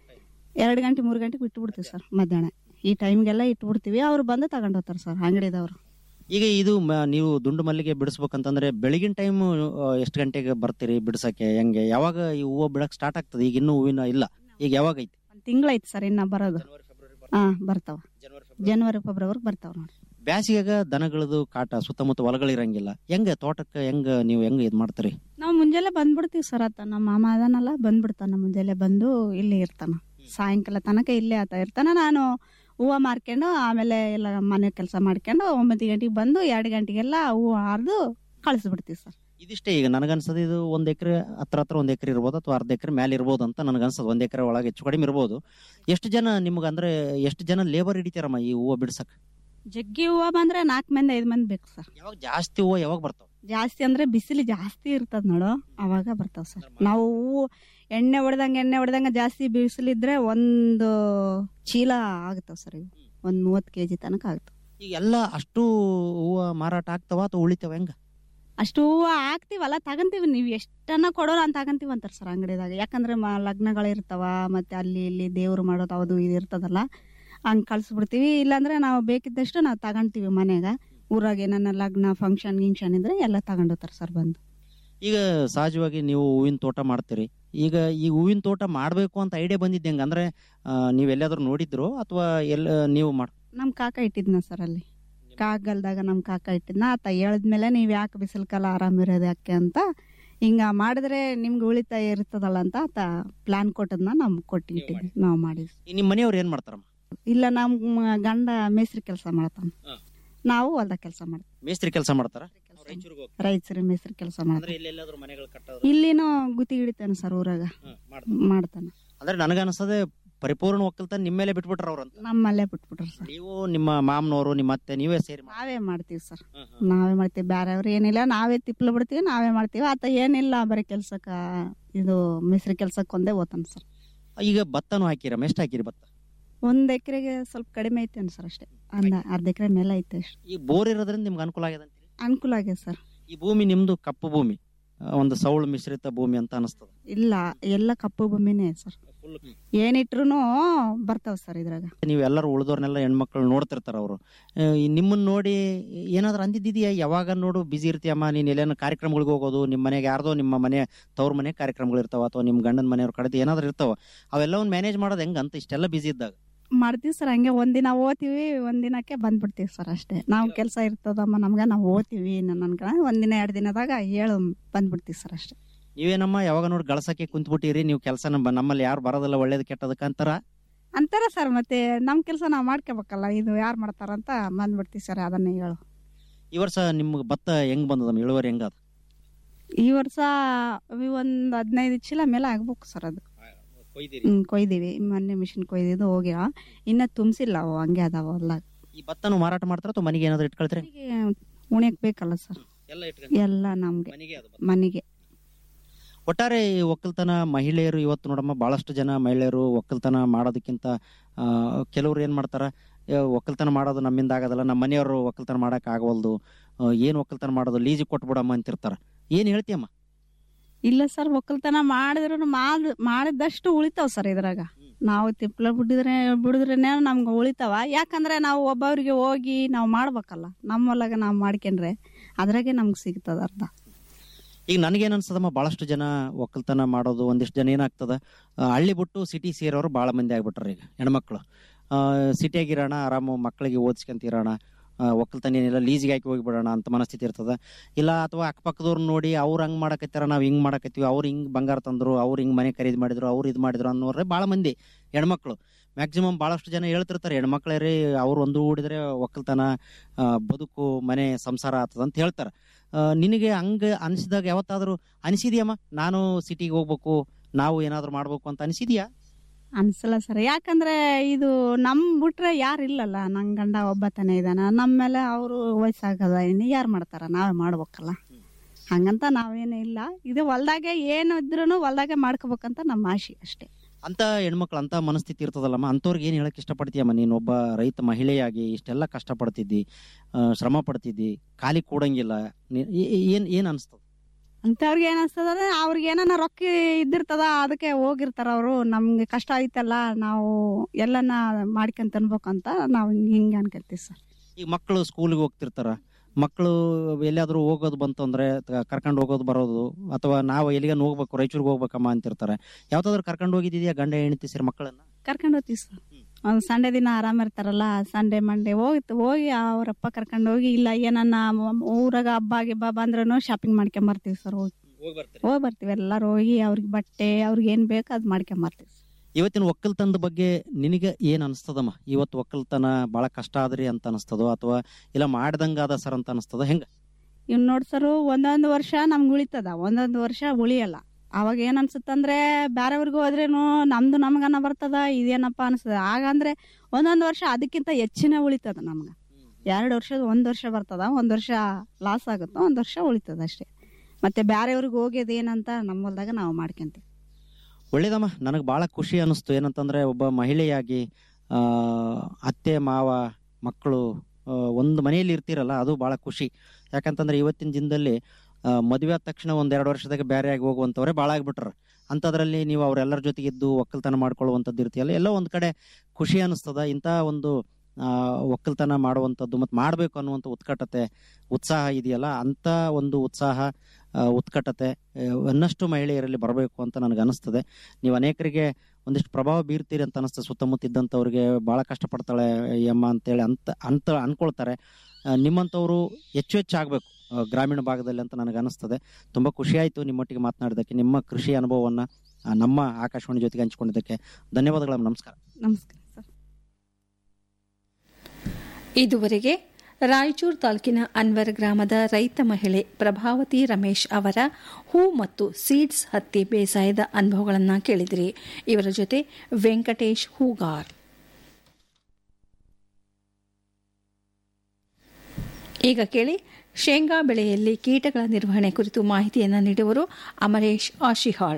Speaker 10: ಎರಡು ಗಂಟೆ ಮೂರು ಗಂಟೆಗೆ ಬಿಟ್ಟು ಬಿಡ್ತೀವಿ ಸರ್ ಮಧ್ಯಾಹ್ನ ಈ ಟೈಮ್ಗೆಲ್ಲ ಇಟ್ಬಿಡ್ತೀವಿ ಅವ್ರು ಬಂದು ತಗೊಂಡೋಗ್ತಾರೆ ಸರ್ ಅಂಗಡಿದವರು
Speaker 9: ಈಗ ಇದು ಮ- ನೀವು ದುಂಡು ಮಲ್ಲಿಗೆ ಬಿಡಿಸ್ಬೇಕಂತಂದ್ರೆ ಬೆಳಗಿನ ಟೈಮ್ ಎಷ್ಟು ಗಂಟೆಗೆ ಬರ್ತೀರಿ ಬಿಡ್ಸಕ್ಕೆ ಹೆಂಗೆ ಯಾವಾಗ ಈ ಹೂವು ಬಿಡಕ್ ಸ್ಟಾರ್ಟ್ ಆಗ್ತದೆ ಈಗ ಇನ್ನೂ ಹೂವಿನ ಇಲ್ಲ ಈಗ ಯಾವಾಗ ಐತಿ
Speaker 10: ಒಂದು ತಿಂಗಳೈತೆ ಸರ್ ಇನ್ನ ಬರೋದು ಹಾ ಬರ್ತಾವ ಜನವರಿ ಫೆಬ್ರವರಿ ಬರ್ತಾವ ನೋಡಿ
Speaker 9: ಬ್ಯಾಸಿಗೆಗ ದನಗಳದು ಕಾಟ ಸುತ್ತಮುತ್ತ ಹೊಲಗಳಿರಂಗಿಲ್ಲ ಹೆಂಗ ತೋಟಕ್ಕೆ ಹೆಂಗ ನೀವು ಹೆಂಗ ಇದ್ ಮಾಡ್ತೀರಿ
Speaker 10: ನಾವು ಮುಂಜಾನೆ ಬಂದ್ಬಿಡ್ತೀವಿ ಸರ್ ಆತ ನಮ್ಮ ಮಾಮ ಅದನಲ್ಲ ಬಂದ್ಬಿಡ್ತಾನ ಮುಂಜಾನೆ ಬಂದು ಇಲ್ಲಿ ಇರ್ತಾನ ಸಾಯಂಕಾಲ ತನಕ ಇಲ್ಲೇ ಆತ ಇರ್ತಾನ ನಾನು ಹೂವು ಮಾರ್ಕೊಂಡು ಆಮೇಲೆ ಎಲ್ಲ ಮನೆ ಕೆಲಸ ಮಾಡ್ಕೊಂಡು ಒಂಬತ್ತು ಗಂಟೆಗೆ ಬಂದು ಎರಡು ಗಂಟೆಗೆಲ್ಲ ಹೂವು ಹಾರ್ದು ಕಳಿಸ್ಬಿಡ್ತೀವಿ ಸರ್
Speaker 9: ಇದಿಷ್ಟೇ ಈಗ ನನಗನ್ಸದ ಇದು ಒಂದ್ ಎಕರೆ ಹತ್ರ ಹತ್ರ ಒಂದ್ ಎಕರೆ ಇರ್ಬೋದು ಅಥವಾ ಅರ್ಧ ಎಕರೆ ಮೇಲೆ ಇರ್ಬೋದು ಅಂತ ನನಗನ್ಸದ ಒಂದ್ ಎಕರೆ ಒಳಗೆ ಹೆಚ್ಚು ಕಡಿಮೆ ಇರ್ಬೋದು ಎಷ್ಟು ಜನ ನಿಮ್ಗೆ ಅಂದ್ರೆ ಎಷ್ಟು ಜನ ಲೇಬರ್ ಹಿಡಿತಾರಮ್ಮ ಈ ಹೂವು ಬಿಡ್ಸಕ್
Speaker 10: ಜಗ್ಗಿ ಹೂವು ಬಂದ್ರೆ ನಾಲ್ಕು ಮಂದಿ ಐದು ಮಂದಿ ಬೇಕು ಸರ್
Speaker 9: ಯಾವಾಗ ಜಾಸ್ತಿ ಹೂವು ಯಾವಾಗ ಬರ್ತಾವ
Speaker 10: ಜಾಸ್ತಿ ಅಂದ್ರೆ ಬಿಸಿಲು ಜಾಸ್ತಿ ಇರ್ತದ ನೋಡು ಅವಾಗ ಬರ್ತಾವ ಸರ್ ನಾವು ಹೂವು ಎಣ್ಣೆ ಹೊಡೆದಂಗ ಎಣ್ಣೆ ಹೊಡೆದಂಗ ಜಾಸ್ತಿ ಬಿಸಿಲಿದ್ರೆ ಒಂದು ಚೀಲ ಆಗುತ್ತಾವ ಸರ್ ಇವು ಒಂದ್ ಮೂವತ್ತು ಕೆಜಿ ತನಕ ಆಗ್ತಾವ
Speaker 9: ಈಗ ಎಲ್ಲ ಅಷ್ಟು ಹೂವು ಮಾರಾಟ ಆಗ್ತಾವ ಅಥವಾ ಉಳಿತಾವ ಹೆಂಗ
Speaker 10: ಅಷ್ಟು ಹೂವು ಹಾಕ್ತಿವಲ್ಲ ತಗಂತೀವಿ ನೀವು ಎಷ್ಟನ್ನ ಕೊಡೋರು ಅಂತ ತಗಂತೀವಿ ಅಂತಾರೆ ಸರ್ ಅಂಗಡಿದಾಗ ಯಾಕಂದ್ರೆ ಮ ಲಗ್ನಗಳಿರ್ತಾವ ಮತ್ತೆ ಅಲ್ಲಿ ಇಲ್ಲಿ ದೇವ್ರು ಮಾಡೋದು ಅದು ಇದು ಇರ್ತದಲ್ಲ ಹಂಗೆ ಕಳ್ಸಿಬಿಡ್ತೀವಿ ಇಲ್ಲಾಂದ್ರೆ ನಾವು ಬೇಕಿದ್ದಷ್ಟು ನಾವು ತಗೊಂತೀವಿ ಮನೆಗ ಊರಾಗ ಏನನ್ನ ಲಗ್ನ ಫಂಕ್ಷನ್ ಗಿಂಕ್ಷನ್ ಇದ್ರೆ ಎಲ್ಲ ತಗೊಂಡೋಗ್ತಾರೆ ಸರ್ ಬಂದು
Speaker 9: ಈಗ ಸಹಜವಾಗಿ ನೀವು ಹೂವಿನ ತೋಟ ಮಾಡ್ತೀರಿ ಈಗ ಈ ಹೂವಿನ ತೋಟ ಮಾಡಬೇಕು ಅಂತ ಐಡಿಯಾ ಬಂದಿದ್ದೆ ಹೆಂಗ ಅಂದ್ರೆ ಆ, ನೀವ್ ಎಲ್ಲಾದ್ರೂ ನೋಡಿದ್ರು ಅಥವಾ ಎಲ್ಲ ನೀವು ಮಾಡ್
Speaker 10: ನಮ್ಮ ಕಾಕ ಇಟ್ಟಿದ್ನ ಸರ್ ಅಲ್ಲಿ ಕಾಗಲ್ದಾಗ ನಮ್ಮ ಕಾಕ ಇಟ್ಟಿದ್ನ ಆತ ಹೇಳಿದ್ಮೇಲೆ ನೀವು ಯಾಕೆ ಬಿಸಿಲು ಕಾಲ ಆರಾಮಿರೋದು ಯಾಕೆ ಅಂತ ಹಿಂಗ ಮಾಡಿದ್ರೆ ನಿಮ್ಗೆ ಉಳಿತಾಯ ಇರ್ತದಲ್ಲ ಅಂತ ಆತ ಪ್ಲಾನ್ ಕೊಟ್ಟದ್ನ ನಮ್ಗೆ ಕೊಟ್ಟು ಇಟ್ಟಿದ್ವಿ ನಾವು ಮಾಡಿ
Speaker 9: ಈ ನಿಮ್ ಮನೆಯವ್ರು ಏನ್ ಮಾಡ್ತಾರಮ್ಮ
Speaker 10: ಇಲ್ಲ ನಮ್ಮ ಗಂಡ ಮೇಸ್ತ್ರಿ ಕೆಲಸ ಮಾಡ್ತಾನ
Speaker 9: ಹಾ.
Speaker 10: ನಾವು ಹೊಲ್ದಾಗ ಕೆಲಸ ಮಾಡ್ತೀವಿ
Speaker 9: ಮೇಸ್ತ್ರಿ ಕೆಲಸ ಮಾಡ್ತಾರ
Speaker 10: ರೈತರು ಮೇಸ್ತ್ರಿ ಕೆಲಸ ಮಾಡ್ತೀವಿ
Speaker 9: ಎಲ್ಲಾದ್ರೂ ಮನೆಗಳು ಕಟ್ಟೋದು
Speaker 10: ಇಲ್ಲಿನೂ ಗುತ್ತಿ ಹಿಡಿತಾನ ಸರ್ ಊರಾಗ ಮಾಡ್ತಾನ
Speaker 9: ಅಂದ್ರೆ ನನಗನ್ಸದೆ ಪರಿಪೂರ್ಣ ಒಕ್ಕಲ್ತನ ನಿಮ್ಮ ಮೇಲೆ ಬಿಟ್ಬಿಟ್ರ ಅವ್ರಂತ
Speaker 10: ನಮ್ಮಲ್ಲೇ ಬಿಟ್ಬಿಟ್ರ ಸರ್
Speaker 9: ನೀವು ನಿಮ್ಮ ಮಾಮನವರು ನಿಮ್ಮ ಅತ್ತೆ ನೀವೇ ಸೇರಿ ಮಾಡ್-
Speaker 10: ನಾವೇ ಮಾಡ್ತೀವಿ ಸರ್ ನಾವೇ ಮಾಡ್ತೀವಿ ಬೇರೆಯವ್ರು ಏನಿಲ್ಲ ನಾವೇ ತಿಪ್ಪಲು ಬಿಡ್ತೀವಿ ನಾವೇ ಮಾಡ್ತೀವಿ ಆತ ಏನಿಲ್ಲ ಬರೀ ಕೆಲ್ಸಕ್ಕ ಇದು ಮಿಸ್ರಿ ಕೆಲ್ಸಕ್ಕೆ ಒಂದೇ ಓದ್ತಾನ ಸರ್
Speaker 9: ಈಗ ಭತ್ತನೂ ಹಾಕಿರಮ್ಮ ಎಷ್ಟು ಹಾಕಿರಿ ಭತ್ತ
Speaker 10: ಒಂದ್ ಎಕರೆಗೆ ಸ್ವಲ್ಪ ಕಡಿಮೆ ಐತೆ ಸರ್ ಅಷ್ಟೇ ಅಂದ ಅರ್ಧ ಎಕರೆ ಮೇಲೆ ಐತೆ ಅಷ್ಟೇ
Speaker 9: ಈ ಬೋರ್ ಇರೋದ್ರಿಂದ ನಿಮ್ಗೆ ಅನುಕೂಲ ಆಗಿದೆ ಅಂತೀರಿ
Speaker 10: ಅನುಕೂಲ ಆಗಿದೆ ಸರ್
Speaker 9: ಈ ಭೂಮಿ ನಿಮ್ದು ಕಪ್ಪು ಭೂಮಿ ಆ, ಒಂದು ಸೌಳು ಮಿಶ್ರಿತ ಭೂಮಿ ಅಂತ ಅನಿಸ್ತದ
Speaker 10: ಇಲ್ಲ ಎಲ್ಲ ಕಪ್ಪು ಭೂಮಿನೇ ಸರ್ ಏನಿಟ್ರು ಬರ್ತಾವ ಸರ್ ಇದ್ರಾಗ
Speaker 9: ನೀವು ಎಲ್ಲರೂ ಉಳಿದವ್ರನ್ನೆಲ್ಲ ಹೆಣ್ಮಕ್ಳು ನೋಡ್ತಿರ್ತಾರ ಅವರು ನಿಮ್ಮನ್ನ ನೋಡಿ ಏನಾದ್ರು ಅಂದಿದ್ದಿದೆಯಾ ಯಾವಾಗ ನೋಡು ಬಿಸಿ ಇರ್ತೀಯಮ್ಮ ನೀನ್ ಎಲ್ಲೇನೋ ಕಾರ್ಯಕ್ರಮಗಳಿಗೆ ಹೋಗೋದು ನಿಮ್ಮ ಮನೆಗೆ ಯಾರ್ದೋ ನಿಮ್ಮ ಮನೆ ತವ್ರ ಮನೆ ಕಾರ್ಯಕ್ರಮಗಳು ಇರ್ತಾವ ಅಥವಾ ನಿಮ್ಮ ಗಂಡನ ಮನೆಯವ್ರ ಕಡೆದು ಏನಾದ್ರು ಇರ್ತಾವ ಅವೆಲ್ಲವನ್ನ ಮ್ಯಾನೇಜ್ ಮಾಡೋದು ಹೆಂಗ ಅಂತ ಇಷ್ಟೆಲ್ಲ ಬಿಸಿ ಇದ್ದಾಗ
Speaker 10: ಮಾಡ್ತೀವಿ ಸರ್ ಹಂಗೆ ಒಂದಿನ ಓದ್ತೀವಿ ಒಂದಿನಕ್ಕೆ ಬಂದ್ಬಿಡ್ತೀವಿ ಸರ್ ಅಷ್ಟೇ ನಾವು ಕೆಲಸ ಇರ್ತದಮ್ಮ ನಮ್ಗೆ ನಾವು ಓದ್ತೀವಿ ನನ್ಗ ಒಂದಿನ ಎರಡು ದಿನದಾಗ ಹೇಳು ಬಂದ್ಬಿಡ್ತೀವಿ ಸರ್ ಅಷ್ಟೇ
Speaker 9: ನೀವೇನಮ್ಮ ಯಾವಾಗ ನೋಡಿ ಗಳಸಕ್ಕೆ ಕುಂತ್ಬಿಟ್ಟಿರಿ ನೀವು ಕೆಲಸ ನಮ್ಮಲ್ಲಿ ಯಾರು ಬರೋದಿಲ್ಲ ಒಳ್ಳೇದು ಕೆಟ್ಟದಕ್ಕೆ ಅಂತಾರ
Speaker 10: ಅಂತಾರ ಸರ್ ಮತ್ತೆ ನಮ್ಮ ಕೆಲಸ ನಾವು ಮಾಡ್ಕೋಬೇಕಲ್ಲ ಇದು ಯಾರು ಮಾಡ್ತಾರಂತ ಬಂದ್ಬಿಡ್ತೀವಿ ಸರ್ ಅದನ್ನೇ ಹೇಳು
Speaker 9: ಈ ವರ್ಷ ನಿಮ್ಗೆ ಭತ್ತ ಹೆಂಗ್ ಬಂದದಮ್ಮ ಇಳುವರಿ ಹೆಂಗದ
Speaker 10: ಈ ವರ್ಷ ಒಂದು ಹದಿನೈದು ಚೀಲ ಮೇಲೆ ಆಗ್ಬೇಕು ಸರ್ ಅದು ಹ್ಮ್ ಕೊಯ್ದೀವಿ ಮೊನ್ನೆ ಮಿಷಿನ್ ಕೊಯ್ದಿದ್ದು ಹೋಗ್ಯಾವ ಇನ್ನ ತುಂಬಿಸಿಲ್ಲ ಅವು ಹಂಗೆ ಅದಾವ ಅಲ್ಲ
Speaker 9: ಈ ಭತ್ತನು ಮಾರಾಟ ಮಾಡ್ತಾರ ಅಥವಾ ಮನೆಗೆ ಏನಾದ್ರು ಇಟ್ಕೊಳ್ತೀರಿ
Speaker 10: ಉಣ್ಯಕ್ ಬೇಕಲ್ಲ ಸರ್
Speaker 9: ಎಲ್ಲ
Speaker 10: ಎಲ್ಲ ನಮ್ಗೆ ಮನೆಗೆ
Speaker 9: ಒಟ್ಟಾರೆ ಈ ಒಕ್ಕಲ್ತನ ಮಹಿಳೆಯರು ಇವತ್ತು ನೋಡಮ್ಮ ಬಹಳಷ್ಟು ಜನ ಮಹಿಳೆಯರು ಒಕ್ಕಲ್ತನ ಮಾಡೋದಕ್ಕಿಂತ ಆ, ಕೆಲವ್ರು ಏನ್ ಮಾಡ್ತಾರ ಏ, ಒಕ್ಕಲ್ತನ ಮಾಡೋದು ನಮ್ಮಿಂದ ಆಗೋದಲ್ಲ ನಮ್ಮ ಮನೆಯವರು ಒಕ್ಕಲ್ತನ ಮಾಡಕ್ ಆಗವಲ್ದು ಆ, ಏನ್ ಒಕ್ಕಲ್ತನ ಮಾಡೋದು ಲೀಜಿಗೆ ಕೊಟ್ಬಿಡಮ್ಮ ಅಂತಿರ್ತಾರ ಏನ್ ಹೇಳ್ತೀಯಮ್ಮ
Speaker 10: ಇಲ್ಲ ಸರ್ ಒಕ್ಕಲ್ತನ ಮಾಡಿದ್ರು ಮಾಡ್ ಮಾಡಿದಷ್ಟು ಉಳಿತಾವ್ ಸರ್ ಇದ್ರಾಗ ನಾವು ತಿಪ್ಪಲ ಬಿಟ್ಟಿದ್ರೆ ಬಿಡಿದ್ರೇನೆ ನಮ್ಗೆ ಉಳಿತಾವ ಯಾಕಂದ್ರೆ ನಾವು ಒಬ್ಬೊಬ್ರಿಗೆ ಹೋಗಿ ನಾವು ಮಾಡ್ಬೇಕಲ್ಲ ನಮ್ಮ ಹೊಲಗ ನಾವು ಮಾಡ್ಕೊಂಡ್ರೆ ಅದ್ರಾಗೆ ನಮ್ಗೆ ಸಿಗ್ತದ ಅರ್ಧ
Speaker 9: ಈಗ ನನಗೇನ್ ಅನ್ಸದಮ್ಮ ಬಹಳಷ್ಟು ಜನ ಒಕ್ಕಲ್ತನ ಮಾಡೋದು ಒಂದಿಷ್ಟು ಜನ ಏನಾಗ್ತದ ಆ, ಹಳ್ಳಿ ಬಿಟ್ಟು ಸಿಟಿ ಸೇರೋರು ಬಹಳ ಮಂದಿ ಆಗ್ಬಿಟ್ರ ಈಗ ಹೆಣ್ಮಕ್ಳು ಸಿಟಿಯಾಗಿರೋಣ ಆರಾಮು ಮಕ್ಕಳಿಗೆ ಓದಿಸ್ಕೊಂತಿರೋಣ ಆ, ಒಕ್ಕಲ್ತನ ಏನಿಲ್ಲ ಲೀಸಿಗೆ ಹಾಕಿ ಹೋಗಿಬಿಡೋಣ ಅಂತ ಮನಸ್ಥಿತಿ ಇರ್ತದ ಇಲ್ಲ ಅಥವಾ ಅಕ್ಕಪಕ್ಕದವ್ರು ನೋಡಿ ಅವ್ರು ಹಂಗ್ ಮಾಡಕತ್ತಾರ ನಾವು ಹಿಂಗ್ ಮಾಡಕತ್ತೀವಿ ಅವ್ರು ಹಿಂಗ್ ಬಂಗಾರ ತಂದ್ರು ಅವ್ರು ಹಿಂಗ್ ಮನೆ ಖರೀದಿ ಮಾಡಿದ್ರು ಅವ್ರು ಇದು ಮಾಡಿದ್ರು ಅನ್ನೋರೇ ಭಾಳ ಮಂದಿ ಹೆಣ್ಮಕ್ಳು ಮ್ಯಾಕ್ಸಿಮಮ್ ಭಾಳಷ್ಟು ಜನ ಹೇಳ್ತಿರ್ತಾರೆ ಹೆಣ್ಮಕ್ಳೇ ರೀ ಅವ್ರು ಒಂದು ಹೂಡಿದ್ರೆ ಒಕ್ಕಲ್ತನ ಆ, ಬದುಕು ಮನೆ ಸಂಸಾರ ಆಗ್ತದ ಅಂತ ಹೇಳ್ತಾರೆ ಆ, ನಿನಗೆ ಹಂಗ ಅನಿಸಿದಾಗ ಯಾವತ್ತಾದ್ರೂ ಅನಿಸಿದ್ಯಮ್ಮ ನಾನು ಸಿಟಿಗೆ ಹೋಗ್ಬೇಕು ನಾವು ಏನಾದ್ರು ಮಾಡ್ಬೇಕು ಅಂತ ಅನಿಸಿದ್ಯಾ
Speaker 10: ಅನ್ಸಲ್ಲ ಸರ್ ಯಾಕಂದ್ರೆ ಇದು ನಮ್ ಬಿಟ್ರೆ ಯಾರು ಇಲ್ಲಲ್ಲ ನನ್ ಗಂಡ ಒಬ್ಬ ತಾನೇ ಇದಾನ ನಮ್ಮ ಮೇಲೆ ಅವರು ವಯಸ್ಸಾಗದ ಇನ್ನು ಯಾರು ಮಾಡ್ತಾರ ನಾವೇ ಮಾಡ್ಬೇಕಲ್ಲ ಹಂಗಂತ ನಾವೇನು ಇಲ್ಲ ಇದು ಹೊಲ್ದಾಗೆ ಏನು ಇದ್ರೂ ಹೊಲ್ದಾಗೆ ಮಾಡ್ಕೋಬೇಕಂತ ನಮ್ಮ ಆಶೆ ಅಷ್ಟೇ
Speaker 9: ಅಂತ ಹೆಣ್ಮಕ್ಳು ಅಂತ ಮನಸ್ಥಿತಿ ಇರ್ತದಲ್ಲಮ್ಮ ಅಂಥವ್ರಿಗೆ ಏನು ಹೇಳಕ್ ಇಷ್ಟಪಡ್ತೀಯಮ್ಮ ನೀನು ಒಬ್ಬ ರೈತ ಮಹಿಳೆಯಾಗಿ ಇಷ್ಟೆಲ್ಲ ಕಷ್ಟಪಡ್ತಿದ್ದಿ ಆ, ಶ್ರಮ ಪಡ್ತಿದ್ದಿ ಖಾಲಿ ಕೂಡಂಗಿಲ್ಲ ನೀ- ಏ- ಏ- ಏನ್ ಏನ್ ಅನ್ಸ್ತದ
Speaker 10: ಅಂತವ್ರಿಗೆ ಏನ್ ಅನ್ಸ್ತದ ಅವ್ರಿಗೆ ಏನಾನ ರೊಕ್ಕ ಇದ್ದಿರ್ತದ ಅದಕ್ಕೆ ಹೋಗಿರ್ತಾರ ಅವರು ನಮ್ಗೆ ಕಷ್ಟ ಐತಲ್ಲ ನಾವು ಎಲ್ಲನ ಮಾಡ್ಕೊಂತ ಅನ್ಬೇಕಂತ ನಾವು ಹಿಂಗೆ ಅನ್ಕೊಳ್ತೀವಿ ಸರ್
Speaker 9: ಈಗ ಮಕ್ಕಳು ಸ್ಕೂಲ್ಗೆ ಹೋಗ್ತಿರ್ತಾರ ಮಕ್ಕಳು ಎಲ್ಲಿಯಾದ್ರೂ ಹೋಗೋದು ಬಂತು ಅಂದ್ರೆ ಕರ್ಕೊಂಡು ಹೋಗೋದು ಬರೋದು ಅಥವಾ ನಾವು ಎಲ್ಲಿಗಾನ ಹೋಗ್ಬೇಕು ರಾಯಚೂರಿಗೆ ಹೋಗ್ಬೇಕಮ್ಮ ಅಂತಿರ್ತಾರೆ ಯಾವ್ದಾದ್ರು ಕರ್ಕೊಂಡು ಹೋಗಿದ್ಯಾ ಗಂಡ ಹೆಂಡತಿ ಸೇರಿ ಮಕ್ಕಳನ್ನ
Speaker 10: ಕರ್ಕೊಂಡು ಹೋಗ್ತೀವಿ ಸರ್ ಒಂದು ಸಂಡೆ ದಿನ ಆರಾಮ ಇರ್ತಾರಲ್ಲ ಸಂಡೆ ಮಂಡೆ ಹೋಗಿ ಹೋಗಿ ಅವರಪ್ಪ ಕರ್ಕೊಂಡು ಹೋಗಿ ಇಲ್ಲ ಏನನ್ನ ಮ- ಊರಾಗ ಹಬ್ಬ ಗಿಬ್ಬ ಬಂದ್ರೂ ಶಾಪಿಂಗ್ ಮಾಡ್ಕೊಂಬರ್ತೀವಿ ಸರ್ ಹೋಗಿ ಹೋಗಿ ಬರ್ತೀವಿ ಎಲ್ಲರೂ ಹೋಗಿ ಅವ್ರಿಗೆ ಬಟ್ಟೆ ಅವ್ರಿಗೆ ಏನ್ ಬೇಕು ಅದ್ ಮಾಡ್ಕೊಂಬರ್ತೀವಿ
Speaker 9: ಇವತ್ತಿನ ಒಕ್ಕಲ್ತನದ ಬಗ್ಗೆ ನಿನಗೆ ಏನ್ ಅನಿಸ್ತದಮ್ಮ ಇವತ್ತು ಒಕ್ಕಲ್ತನ ಬಹಳ ಕಷ್ಟ ಆದ್ರಿ ಅಂತ ಅನಿಸ್ತದೋ ಅಥವಾ ಇಲ್ಲ ಮಾಡ್ದಂಗಾದ ಸರ್ ಅಂತ ಅನಿಸ್ತದ ಹೆಂಗ
Speaker 10: ಇವ್ ನೋಡ್ ಸರ್ ಒಂದೊಂದು ವರ್ಷ ನಮ್ಗೆ ಉಳಿತದ ಒಂದೊಂದು ವರ್ಷ ಉಳಿಯಲ್ಲ ಅವಾಗ ಏನ್ ಅನ್ಸುತ್ತಂದ್ರೆ ಬ್ಯಾರೆಯವ್ರಿಗೆ ಹೋದ್ರೇನು ನಮ್ದು ನಮ್ಗನ ಬರ್ತದ ಇದೇನಪ್ಪ ಅನ್ಸ್ತದ ಆಗ ಅಂದ್ರೆ ಒಂದೊಂದು ವರ್ಷ ಅದಕ್ಕಿಂತ ಹೆಚ್ಚಿನ ಉಳಿತದ ನಮ್ಗ ಎರಡು ವರ್ಷದ ಒಂದ್ ವರ್ಷ ಬರ್ತದ ಒಂದ್ ವರ್ಷ ಲಾಸ್ ಆಗುತ್ತ ಒಂದ್ ವರ್ಷ ಉಳಿತದ ಅಷ್ಟೇ ಮತ್ತೆ ಬ್ಯಾರೆಯವ್ರಿಗೆ ಹೋಗ್ಯದ ಏನಂತ ನಮ್ಮ ಹೊಲ್ದಾಗ ನಾವು ಮಾಡ್ಕೊಂತೀವಿ
Speaker 9: ಒಳ್ಳೇದಮ್ಮ ನನಗೆ ಬಹಳ ಖುಷಿ ಅನಿಸ್ತು ಏನಂತಂದ್ರೆ ಒಬ್ಬ ಮಹಿಳೆಯಾಗಿ ಆ ಅತ್ತೆ ಮಾವ ಮಕ್ಕಳು ಆ, ಒಂದು ಮನೆಯಲ್ಲಿ ಇರ್ತಿರಲ್ಲ ಅದು ಬಹಳ ಖುಷಿ ಯಾಕಂತಂದ್ರೆ ಇವತ್ತಿನ ದಿನದಲ್ಲಿ ಆ, ಮದುವೆ ಆದ ತಕ್ಷಣ ಒಂದೆರಡು ವರ್ಷದಾಗ ಬೇರೆ ಆಗಿ ಹೋಗುವಂಥವ್ರೆ ಭಾಳ ಆಗ್ಬಿಟ್ರ ಅಂಥದ್ರಲ್ಲಿ ನೀವು ಅವರೆಲ್ಲರ ಜೊತೆಗೆ ಇದ್ದು ಒಕ್ಕಲ್ತನ ಮಾಡ್ಕೊಳ್ಳುವಂಥದ್ದು ಇರ್ತೀಯಲ್ಲ ಎಲ್ಲೋ ಒಂದು ಕಡೆ ಖುಷಿ ಅನಿಸ್ತದ ಇಂಥ ಒಂದು ಆ, ಒಕ್ಕಲ್ತನ ಮಾಡುವಂಥದ್ದು ಮತ್ತು ಮಾಡಬೇಕು ಅನ್ನುವಂಥ ಉತ್ಕಟತೆ ಉತ್ಸಾಹ ಇದೆಯಲ್ಲ ಅಂಥ ಒಂದು ಉತ್ಸಾಹ ಆ, ಉತ್ಕಟತೆ ಆ, ಇನ್ನಷ್ಟು ಮಹಿಳೆಯರಲ್ಲಿ ಬರಬೇಕು ಅಂತ ನನಗೆ ಅನಿಸ್ತದೆ ನೀವು ಅನೇಕರಿಗೆ ಒಂದಿಷ್ಟು ಪ್ರಭಾವ ಬೀರ್ತೀರಿ ಅಂತ ಅನಿಸ್ತದೆ ಸುತ್ತಮುತ್ತ ಇದ್ದಂಥವ್ರಿಗೆ ಭಾಳ ಕಷ್ಟಪಡ್ತಾಳೆ ಈ ಅಮ್ಮ ಅಂತೇಳಿ ಅಂತ ಅಂತ ಅನ್ಕೊಳ್ತಾರೆ ಆ, ನಿಮ್ಮಂಥವ್ರು ಹೆಚ್ಚು ಹೆಚ್ಚು ಆಗಬೇಕು ಗ್ರಾಮೀಣ ಭಾಗದಲ್ಲಿ ಅಂತ ನನಗೆ ಅನಿಸ್ತದೆ ತುಂಬ ಖುಷಿ ಆಯಿತು ನಿಮ್ಮೊಟ್ಟಿಗೆ ಮಾತನಾಡಿದ್ದಕ್ಕೆ ನಿಮ್ಮ ಕೃಷಿ ಅನುಭವವನ್ನು ನಮ್ಮ ಆಕಾಶವಾಣಿ ಜೊತೆಗೆ ಹಂಚಿಕೊಂಡಿದ್ದಕ್ಕೆ ಧನ್ಯವಾದಗಳು ನಮಸ್ಕಾರ
Speaker 10: ನಮಸ್ಕಾರ ಸರ್
Speaker 3: ಇದುವರೆಗೆ ರಾಯಚೂರು ತಾಲೂಕಿನ ಅನ್ವರ್ ಗ್ರಾಮದ ರೈತ ಮಹಿಳೆ ಪ್ರಭಾವತಿ ರಮೇಶ್ ಅವರ ಹೂ ಮತ್ತು ಸೀಡ್ಸ್ ಹತ್ತಿ ಬೇಸಾಯದ ಅನುಭವಗಳನ್ನು ಕೇಳಿದಿರಿ ಇವರ ಜೊತೆ ವೆಂಕಟೇಶ್ ಹೂಗಾರ್ ಈಗ ಕೇಳಿ ಶೇಂಗಾ ಬೆಳೆಯಲ್ಲಿ ಕೀಟಗಳ ನಿರ್ವಹಣೆ ಕುರಿತು ಮಾಹಿತಿಯನ್ನು ನೀಡುವರು ಅಮರೇಶ್ ಆಶಿಹಾಳ್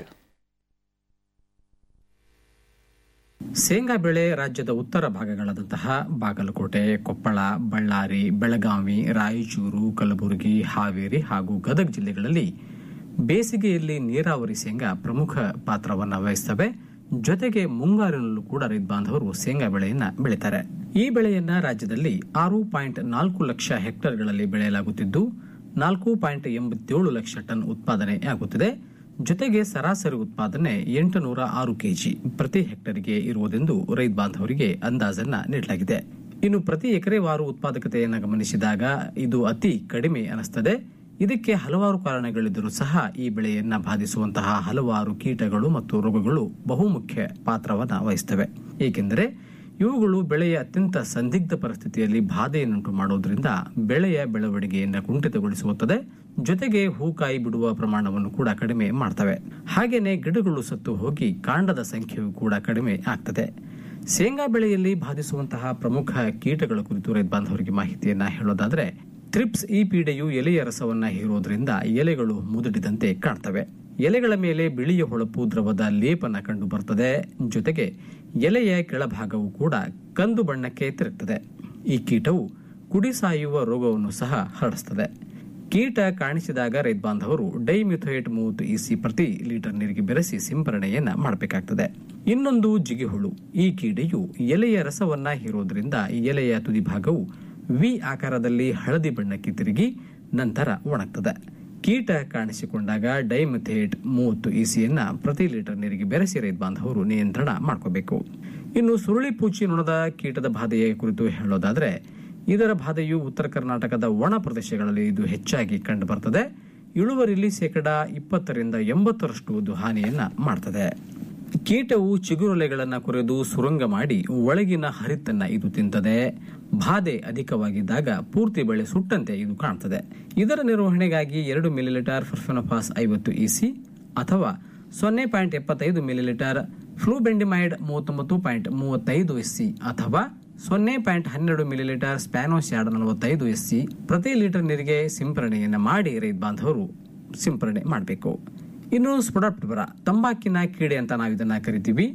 Speaker 11: ಶೇಂಗಾ ಬೆಳೆ ರಾಜ್ಯದ ಉತ್ತರ ಭಾಗಗಳಾದಂತಹ ಬಾಗಲಕೋಟೆ ಕೊಪ್ಪಳ ಬಳ್ಳಾರಿ ಬೆಳಗಾವಿ ರಾಯಚೂರು ಕಲಬುರಗಿ ಹಾವೇರಿ ಹಾಗೂ ಗದಗ ಜಿಲ್ಲೆಗಳಲ್ಲಿ ಬೇಸಿಗೆಯಲ್ಲಿ ನೀರಾವರಿ ಶೇಂಗಾ ಪ್ರಮುಖ ಪಾತ್ರವನ್ನು ವಹಿಸುತ್ತವೆ ಜೊತೆಗೆ ಮುಂಗಾರಿನಲ್ಲೂ ಕೂಡ ರೈತ ಬಾಂಧವರು ಶೇಂಗಾ ಬೆಳೆಯನ್ನ ಬೆಳೀತಾರೆ ಈ ಬೆಳೆಯನ್ನ ರಾಜ್ಯದಲ್ಲಿ ಆರು ಪಾಯಿಂಟ್ ನಾಲ್ಕು ಲಕ್ಷ ಹೆಕ್ಟೇರ್ಗಳಲ್ಲಿ ಬೆಳೆಯಲಾಗುತ್ತಿದ್ದು ನಾಲ್ಕು ಪಾಯಿಂಟ್ ಎಂಬತ್ತೇಳು ಲಕ್ಷ ಟನ್ ಉತ್ಪಾದನೆ ಆಗುತ್ತಿದೆ ಜೊತೆಗೆ ಸರಾಸರಿ ಉತ್ಪಾದನೆ ಎಂಟು ನೂರ ಆರು ಕೆಜಿ ಪ್ರತಿ ಹೆಕ್ಟರ್ಗೆ ಇರುವುದೆಂದು ರೈತ ಬಾಂಧವರಿಗೆ ಅಂದಾಜನ್ನ ನೀಡಲಾಗಿದೆ ಇನ್ನು ಪ್ರತಿ ಎಕರೆವಾರು ಉತ್ಪಾದಕತೆಯನ್ನು ಗಮನಿಸಿದಾಗ ಇದು ಅತಿ ಕಡಿಮೆ ಅನಿಸ್ತದೆ ಇದಕ್ಕೆ ಹಲವಾರು ಕಾರಣಗಳಿದ್ದರೂ ಸಹ ಈ ಬೆಳೆಯನ್ನ ಬಾಧಿಸುವಂತಹ ಹಲವಾರು ಕೀಟಗಳು ಮತ್ತು ರೋಗಗಳು ಬಹುಮುಖ್ಯ ಪಾತ್ರವನ್ನು ವಹಿಸುತ್ತವೆ ಏಕೆಂದರೆ ಇವುಗಳು ಬೆಳೆಯ ಅತ್ಯಂತ ಸಂದಿಗ್ಧ ಪರಿಸ್ಥಿತಿಯಲ್ಲಿ ಬಾಧೆಯನ್ನುಂಟು ಮಾಡುವುದರಿಂದ ಬೆಳೆಯ ಬೆಳವಣಿಗೆಯನ್ನು ಕುಂಠಿತಗೊಳಿಸುತ್ತದೆ ಜೊತೆಗೆ ಹೂಕಾಯಿ ಬಿಡುವ ಪ್ರಮಾಣವನ್ನು ಕೂಡ ಕಡಿಮೆ ಮಾಡ್ತವೆ ಹಾಗೇನೆ ಗಿಡಗಳು ಸತ್ತು ಹೋಗಿ ಕಾಂಡದ ಸಂಖ್ಯೆಯು ಕೂಡ ಕಡಿಮೆ ಆಗ್ತದೆ ಶೇಂಗಾ ಬೆಳೆಯಲ್ಲಿ ಬಾಧಿಸುವಂತಹ ಪ್ರಮುಖ ಕೀಟಗಳ ಕುರಿತು ರೈತ ಬಾಂಧವರಿಗೆ ಮಾಹಿತಿಯನ್ನ ಹೇಳೋದಾದ್ರೆ ಥ್ರಿಪ್ಸ್ ಈ ಪೀಡೆಯು ಎಲೆಯ ರಸವನ್ನ ಹೀರೋದ್ರಿಂದ ಎಲೆಗಳು ಮುದುಡಿದಂತೆ ಕಾಣ್ತವೆ ಎಲೆಗಳ ಮೇಲೆ ಬಿಳಿಯ ಹೊಳಪು ದ್ರವದ ಲೇಪನ ಕಂಡು ಬರ್ತದೆ ಜೊತೆಗೆ ಎಲೆಯ ಕೆಳಭಾಗವು ಕೂಡ ಕಂದು ಬಣ್ಣಕ್ಕೆ ತಿರುಗ್ತದೆ ಈ ಕೀಟವು ಕುಡಿ ಸಾಯುವ ರೋಗವನ್ನು ಸಹ ಹರಡಿಸ್ತದೆ ಕೀಟ ಕಾಣಿಸಿದಾಗ ರೈತ ಬಾಂಧವರು ಡೈಮಿಥೋಯೇಟ್ ಮೂವತ್ತು ಇಸಿ ಪ್ರತಿ ಲೀಟರ್ ನೀರಿಗೆ ಬೆರೆಸಿ ಸಿಂಪರಣೆಯನ್ನ ಮಾಡಬೇಕಾಗ್ತದೆ ಇನ್ನೊಂದು ಜಿಗಿಹುಳು ಈ ಕೀಡೆಯು ಎಲೆಯ ರಸವನ್ನ ಹೀರೋದ್ರಿಂದ ಎಲೆಯ ತುದಿ ಭಾಗವು ವಿ ಆಕಾರದಲ್ಲಿ ಹಳದಿ ಬಣ್ಣಕ್ಕೆ ತಿರುಗಿ ನಂತರ ಒಣಗ್ತದೆ ಕೀಟ ಕಾಣಿಸಿಕೊಂಡಾಗ ಡೈಮಿಥೇಟ್ ಮೂವತ್ತು ಇಸಿಯನ್ನ ಪ್ರತಿ ಲೀಟರ್ ನೀರಿಗೆ ಬೆರೆಸಿ ರೈತ ಬಾಂಧವರು ನಿಯಂತ್ರಣ ಮಾಡ್ಕೋಬೇಕು ಇನ್ನು ಸುರುಳಿ ಪೂಚಿ ನೊಣದ ಕೀಟದ ಬಾಧೆಯ ಕುರಿತು ಹೇಳೋದಾದ್ರೆ ಇದರ ಬಾಧೆಯು ಉತ್ತರ ಕರ್ನಾಟಕದ ಒಣ ಪ್ರದೇಶಗಳಲ್ಲಿ ಇದು ಹೆಚ್ಚಾಗಿ ಕಂಡು ಬರ್ತದೆ ಇಳುವರಿಯಲ್ಲಿ ಶೇಕಡ ಇಪ್ಪತ್ತರಿಂದ ಎಂಬತ್ತರಷ್ಟು ಇದು ಹಾನಿಯನ್ನ ಮಾಡ್ತದೆ ಕೀಟವು ಚಿಗುರೊಲೆಗಳನ್ನು ಕೊರೆದು ಸುರಂಗ ಮಾಡಿ ಒಳಗಿನ ಹರಿತನ್ನ ಇದು ತಿಂತದೆ ಬಾಧೆ ಅಧಿಕವಾಗಿದ್ದಾಗ ಪೂರ್ತಿ ಬೆಳೆ ಸುಟ್ಟಂತೆ ಇದು ಕಾಣ್ತದೆ ಇದರ ನಿರ್ವಹಣೆಗಾಗಿ ಎರಡು ಮಿಲಿಲೀಟರ್ ಫರ್ಫೆನೋಫಾಸ್ ಐವತ್ತು ಇಸಿ ಅಥವಾ ಸೊನ್ನೆ ಪಾಯಿಂಟ್ ಎಪ್ಪತ್ತೈದು ಮಿಲಿಲೀಟರ್ ಫ್ಲೂಬೆಂಡಿಮೈಡ್ ಮೂವತ್ತೊಂಬತ್ತು ಪಾಯಿಂಟ್ ಮೂವತ್ತೈದು ಎಸ್ಸಿ ಅಥವಾ ಸೊನ್ನೆ ಪಾಯಿಂಟ್ ಹನ್ನೆರಡು ಮಿಲಿಲೀಟರ್ ಸ್ಪ್ಯಾನೋಸ್ ಎರಡು ನಲವತ್ತೈದು ಎಸ್ಸಿ ಪ್ರತಿ ಲೀಟರ್ ನೀರಿಗೆ ಸಿಂಪರಣೆಯನ್ನು ಮಾಡಿ ರೈತ ಬಾಂಧವರು ಸಿಂಪರಣೆ ಮಾಡಬೇಕು ಇನ್ನು ಸ್ಪೊಡಾಪ್ಟಿಬರ ತಂಬಾಕಿನ ಕೀಡೆ ಅಂತ ನಾವು ಇದನ್ನ ಕರಿತೀವಿ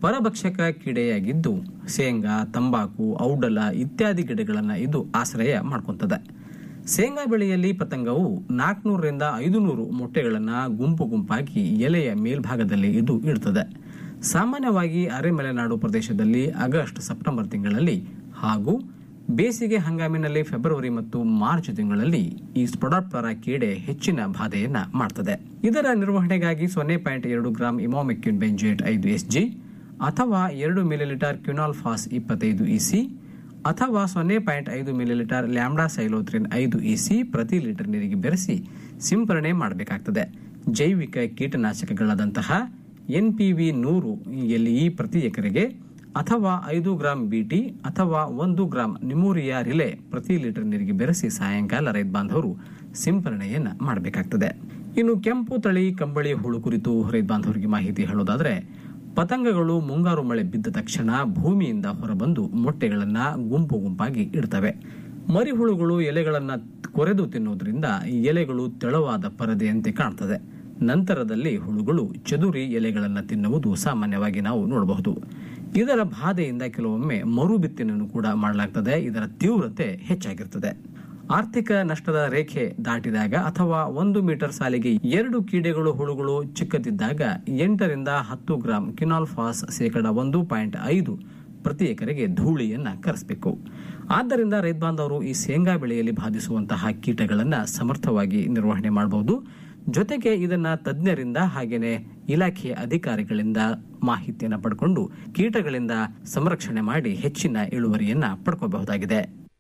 Speaker 11: ಪರಭಕ್ಷಕ ಕೀಡೆಯಾಗಿದ್ದು ಶೇಂಗಾ ತಂಬಾಕು ಔಡಲ ಇತ್ಯಾದಿ ಗಿಡಗಳನ್ನು ಇದು ಆಶ್ರಯ ಮಾಡ್ಕೊಂತದೆ ಶೇಂಗಾ ಬೆಳೆಯಲ್ಲಿ ಪತಂಗವು ನಾಲ್ಕುನೂರರಿಂದ ಐದು ನೂರು ಮೊಟ್ಟೆಗಳನ್ನು ಗುಂಪು ಗುಂಪಾಗಿ ಎಲೆಯ ಮೇಲ್ಭಾಗದಲ್ಲಿ ಇದು ಇಡ್ತದೆ ಸಾಮಾನ್ಯವಾಗಿ ಅರೆಮಲೆನಾಡು ಪ್ರದೇಶದಲ್ಲಿ ಆಗಸ್ಟ್ ಸೆಪ್ಟೆಂಬರ್ ತಿಂಗಳಲ್ಲಿ ಹಾಗೂ ಬೇಸಿಗೆ ಹಂಗಾಮಿನಲ್ಲಿ ಫೆಬ್ರವರಿ ಮತ್ತು ಮಾರ್ಚ್ ತಿಂಗಳಲ್ಲಿ ಈ ಸ್ಪೊಡಾಪ್ಟರ ಕೀಡೆ ಹೆಚ್ಚಿನ ಬಾಧೆಯನ್ನ ಮಾಡ್ತದೆ ಇದರ ನಿರ್ವಹಣೆಗಾಗಿ ಸೊನ್ನೆ ಪಾಯಿಂಟ್ ಎರಡು ಗ್ರಾಂ ಇಮಾಮಿಕ್ಯೂನ್ ಬೆಂಜೇಟ್ ಐದು ಎಸ್ ಜಿ ಅಥವಾ ಎರಡು ಮಿಲಿಲೀಟರ್ ಕ್ಯುನಾಲ್ಫಾಸ್ ಇಪ್ಪತ್ತೈದು ಇಸಿ ಅಥವಾ ಸೊನ್ನೆ ಪಾಯಿಂಟ್ ಐದು ಮಿಲಿಲೀಟರ್ ಲ್ಯಾಂಬ್ಡಾ ಸೈಲೋತ್ರಿನ್ ಐದು ಇಸಿ ಪ್ರತಿ ಲೀಟರ್ ನೀರಿಗೆ ಬೆರೆಸಿ ಸಿಂಪರಣೆ ಮಾಡಬೇಕಾಗ್ತದೆ ಜೈವಿಕ ಕೀಟನಾಶಕಗಳಾದಂತಹ ಎನ್ಪಿವಿ ನೂರು ಎಲ್ಇ ಪ್ರತಿ ಎಕರೆಗೆ ಅಥವಾ ಐದು ಗ್ರಾಂ ಬಿಟಿ ಅಥವಾ ಒಂದು ಗ್ರಾಂ ನಿಮೂರಿಯಾ ರಿಲೆ ಪ್ರತಿ ಲೀಟರ್ ನೀರಿಗೆ ಬೆರೆಸಿ ಸಾಯಂಕಾಲ ರೈತ ಬಾಂಧವರು ಸಿಂಪರಣೆಯನ್ನ ಮಾಡಬೇಕಾಗ್ತದೆ ಇನ್ನು ಕೆಂಪು ತಳಿ ಕಂಬಳಿ ಹುಳು ಕುರಿತು ರೈತ ಬಾಂಧವರಿಗೆ ಮಾಹಿತಿ ಹೇಳೋದಾದ್ರೆ ಪತಂಗಗಳು ಮುಂಗಾರು ಮಳೆ ಬಿದ್ದ ತಕ್ಷಣ ಭೂಮಿಯಿಂದ ಹೊರಬಂದು ಮೊಟ್ಟೆಗಳನ್ನ ಗುಂಪು ಗುಂಪಾಗಿ ಇಡ್ತವೆ ಮರಿಹುಳುಗಳು ಎಲೆಗಳನ್ನ ಕೊರೆದು ತಿನ್ನುವುದರಿಂದ ಈ ಎಲೆಗಳು ತೆಳುವಾದ ಪರದೆಯಂತೆ ಕಾಣ್ತದೆ ನಂತರದಲ್ಲಿ ಹುಳುಗಳು ಚದುರಿ ಎಲೆಗಳನ್ನು ತಿನ್ನುವುದು ಸಾಮಾನ್ಯವಾಗಿ ನಾವು ನೋಡಬಹುದು ಇದರ ಬಾಧೆಯಿಂದ ಕೆಲವೊಮ್ಮೆ ಮರು ಬಿತ್ತನೆಯನ್ನು ಕೂಡ ಮಾಡಲಾಗ್ತದೆ ಇದರ ತೀವ್ರತೆ ಹೆಚ್ಚಾಗಿರ್ತದೆ ಆರ್ಥಿಕ ನಷ್ಟದ ರೇಖೆ ದಾಟಿದಾಗ ಅಥವಾ ಒಂದು ಮೀಟರ್ ಸಾಲಿಗೆ ಎರಡು ಕೀಡೆಗಳು ಹುಳುಗಳು ಚಿಕ್ಕದಿದ್ದಾಗ ಎಂಟರಿಂದ ಹತ್ತು ಗ್ರಾಂ ಕಿನಾಲ್ಫಾಸ್ ಶೇಕಡ ಒಂದು ಪಾಯಿಂಟ್ ಐದು ಪ್ರತಿ ಎಕರೆಗೆ ಧೂಳಿಯನ್ನ ಕರೆಸಬೇಕು ಆದ್ದರಿಂದ ರೈತ ಬಾಂಧವರು ಈ ಶೇಂಗಾ ಬೆಳೆಯಲ್ಲಿ ಬಾಧಿಸುವಂತಹ ಕೀಟಗಳನ್ನ ಸಮರ್ಥವಾಗಿ ನಿರ್ವಹಣೆ ಮಾಡಬಹುದು ಜೊತೆಗೆ ಇದನ್ನ ತಜ್ಞರಿಂದ ಹಾಗೇನೆ ಇಲಾಖೆಯ ಅಧಿಕಾರಿಗಳಿಂದ ಮಾಹಿತಿಯನ್ನು ಪಡ್ಕೊಂಡು ಕೀಟಗಳಿಂದ ಸಂರಕ್ಷಣೆ ಮಾಡಿ ಹೆಚ್ಚಿನ ಇಳುವರಿಯನ್ನ ಪಡ್ಕೋಬಹುದಾಗಿದೆ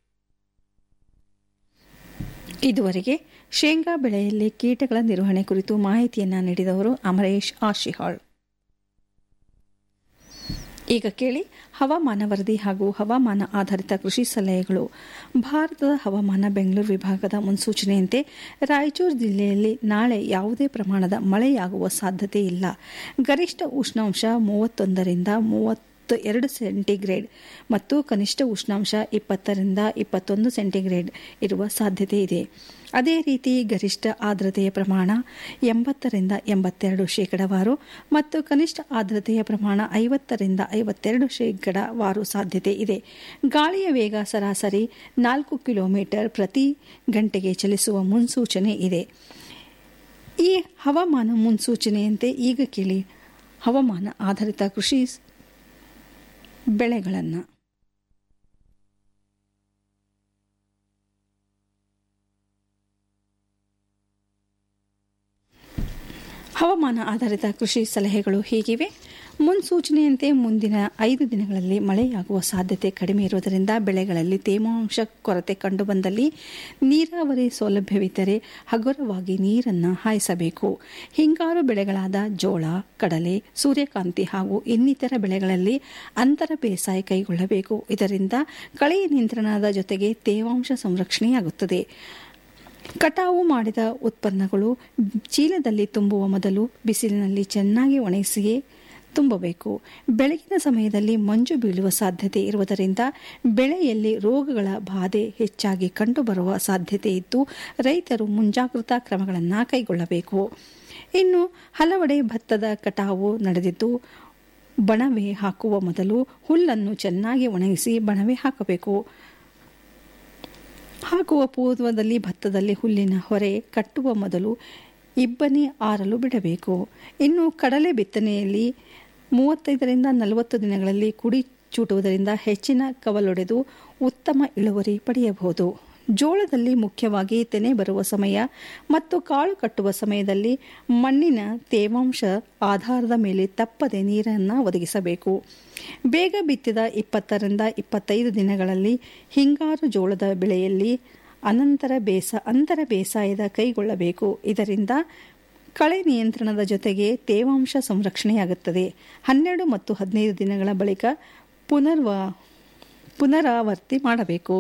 Speaker 3: ಇದುವರೆಗೆ ಶೇಂಗಾ ಬೆಳೆಯಲ್ಲಿ ಕೀಟಗಳ ನಿರ್ವಹಣೆ ಕುರಿತು ಮಾಹಿತಿಯನ್ನ ನೀಡಿದವರು ಅಮರೇಶ್ ಆಶಿಹಾಳ್ ಈಗ ಕೇಳಿ ಹವಾಮಾನ ವರದಿ ಹಾಗೂ ಹವಾಮಾನ ಆಧಾರಿತ ಕೃಷಿ ಸಲಹೆಗಳು ಭಾರತದ ಹವಾಮಾನ ಬೆಂಗಳೂರು ವಿಭಾಗದ ಮುನ್ಸೂಚನೆಯಂತೆ ರಾಯಚೂರು ಜಿಲ್ಲೆಯಲ್ಲಿ ನಾಳೆ ಯಾವುದೇ ಪ್ರಮಾಣದ ಮಳೆಯಾಗುವ ಸಾಧ್ಯತೆ ಇಲ್ಲ ಗರಿಷ್ಠ ಉಷ್ಣಾಂಶ ಮೂವತ್ತೊಂದರಿಂದ ಮೂವತ್ತು ಎರಡು ಸೆಂಟಿಗ್ರೇಡ್ ಮತ್ತು ಕನಿಷ್ಠ ಉಷ್ಣಾಂಶ ಇಪ್ಪತ್ತರಿಂದ ಇಪ್ಪತ್ತೊಂದು ಸೆಂಟಿಗ್ರೇಡ್ ಇರುವ ಸಾಧ್ಯತೆ ಇದೆ ಅದೇ ರೀತಿ ಗರಿಷ್ಠ ಆರ್ದ್ರತೆಯ ಪ್ರಮಾಣ ಎಂಬತ್ತರಿಂದ ಎಂಬತ್ತೆರಡು ಶೇಕಡವಾರು ಮತ್ತು ಕನಿಷ್ಠ ಆರ್ದ್ರತೆಯ ಪ್ರಮಾಣ ಐವತ್ತರಿಂದ ಐವತ್ತೆರಡು ಶೇಕಡವಾರು ಸಾಧ್ಯತೆ ಇದೆ ಗಾಳಿಯ ವೇಗ ಸರಾಸರಿ ನಾಲ್ಕು ಕಿಲೋಮೀಟರ್ ಪ್ರತಿ ಗಂಟೆಗೆ ಚಲಿಸುವ ಮುನ್ಸೂಚನೆ ಇದೆ ಈ ಹವಾಮಾನ ಮುನ್ಸೂಚನೆಯಂತೆ ಈಗ ಕೇಳಿ ಹವಾಮಾನ ಆಧಾರಿತ ಕೃಷಿ ಬೆಳೆಗಳನ್ನು ಹವಾಮಾನ ಆಧಾರಿತ ಕೃಷಿ ಸಲಹೆಗಳು ಹೀಗಿವೆ ಮುನ್ಸೂಚನೆಯಂತೆ ಮುಂದಿನ ಐದು ದಿನಗಳಲ್ಲಿ ಮಳೆಯಾಗುವ ಸಾಧ್ಯತೆ ಕಡಿಮೆ ಇರುವುದರಿಂದ ಬೆಳೆಗಳಲ್ಲಿ ತೇವಾಂಶ ಕೊರತೆ ಕಂಡುಬಂದಲ್ಲಿ ನೀರಾವರಿ ಸೌಲಭ್ಯವಿದ್ದರೆ ಹಗುರವಾಗಿ ನೀರನ್ನು ಹಾಯಿಸಬೇಕು ಹಿಂಗಾರು ಬೆಳೆಗಳಾದ ಜೋಳ ಕಡಲೆ ಸೂರ್ಯಕಾಂತಿ ಹಾಗೂ ಇನ್ನಿತರ ಬೆಳೆಗಳಲ್ಲಿ ಅಂತರ ಬೇಸಾಯ ಕೈಗೊಳ್ಳಬೇಕು ಇದರಿಂದ ಕಳೆಯ ನಿಯಂತ್ರಣದ ಜೊತೆಗೆ ತೇವಾಂಶ ಸಂರಕ್ಷಣೆಯಾಗುತ್ತದೆ ಕಟಾವು ಮಾಡಿದ ಉತ್ಪನ್ನಗಳು ಚೀಲದಲ್ಲಿ ತುಂಬುವ ಮೊದಲು ಬಿಸಿಲಿನಲ್ಲಿ ಚೆನ್ನಾಗಿ ಒಣಗಿಸಿಯೇ ತುಂಬಬೇಕು ಬೆಳಗಿನ ಸಮಯದಲ್ಲಿ ಮಂಜು ಬೀಳುವ ಸಾಧ್ಯತೆ ಇರುವುದರಿಂದ ಬೆಳೆಯಲ್ಲಿ ರೋಗಗಳ ಬಾಧೆ ಹೆಚ್ಚಾಗಿ ಕಂಡುಬರುವ ಸಾಧ್ಯತೆ ಇದ್ದು ರೈತರು ಮುಂಜಾಗ್ರತಾ ಕ್ರಮಗಳನ್ನು ಕೈಗೊಳ್ಳಬೇಕು ಇನ್ನು ಹಲವೆಡೆ ಭತ್ತದ ಕಟಾವು ನಡೆದಿದ್ದು ಬಣವೆ ಹಾಕುವ ಮೊದಲು ಹುಲ್ಲನ್ನು ಚೆನ್ನಾಗಿ ಒಣಗಿಸಿ ಬಣವೆ ಹಾಕಬೇಕು ಹಾಕುವ ಪೂರ್ವದಲ್ಲಿ ಭತ್ತದಲ್ಲಿ ಹುಲ್ಲಿನ ಹೊರೆ ಕಟ್ಟುವ ಮೊದಲು ಇಬ್ಬನಿ ಆರಲು ಬಿಡಬೇಕು ಇನ್ನು ಕಡಲೆ ಬಿತ್ತನೆಯಲ್ಲಿ ಮೂವತ್ತೈದರಿಂದ ನಲವತ್ತು ದಿನಗಳಲ್ಲಿ ಕುಡಿ ಚೂಟುವುದರಿಂದ ಹೆಚ್ಚಿನ ಕವಲೊಡೆದು ಉತ್ತಮ ಇಳುವರಿ ಪಡೆಯಬಹುದು ಜೋಳದಲ್ಲಿ ಮುಖ್ಯವಾಗಿ ತೆನೆ ಬರುವ ಸಮಯ ಮತ್ತು ಕಾಳು ಕಟ್ಟುವ ಸಮಯದಲ್ಲಿ ಮಣ್ಣಿನ ತೇವಾಂಶ ಆಧಾರದ ಮೇಲೆ ತಪ್ಪದೆ ನೀರನ್ನು ಒದಗಿಸಬೇಕು ಬೇಗ ಬಿತ್ತಿದ ಇಪ್ಪತ್ತರಿಂದ ಇಪ್ಪತ್ತೈದು ದಿನಗಳಲ್ಲಿ ಹಿಂಗಾರು ಜೋಳದ ಬೆಳೆಯಲ್ಲಿ ಅನಂತರ ಬೇಸ ಅಂತರ ಬೇಸಾಯದ ಕೈಗೊಳ್ಳಬೇಕು ಇದರಿಂದ ಕಳೆ ನಿಯಂತ್ರಣದ ಜೊತೆಗೆ ತೇವಾಂಶ ಸಂರಕ್ಷಣೆಯಾಗುತ್ತದೆ ಹನ್ನೆರಡು ಮತ್ತು ಹದಿನೈದು ದಿನಗಳ ಬಳಿಕ ಪುನರ್ವ ಪುನರಾವರ್ತಿ ಮಾಡಬೇಕು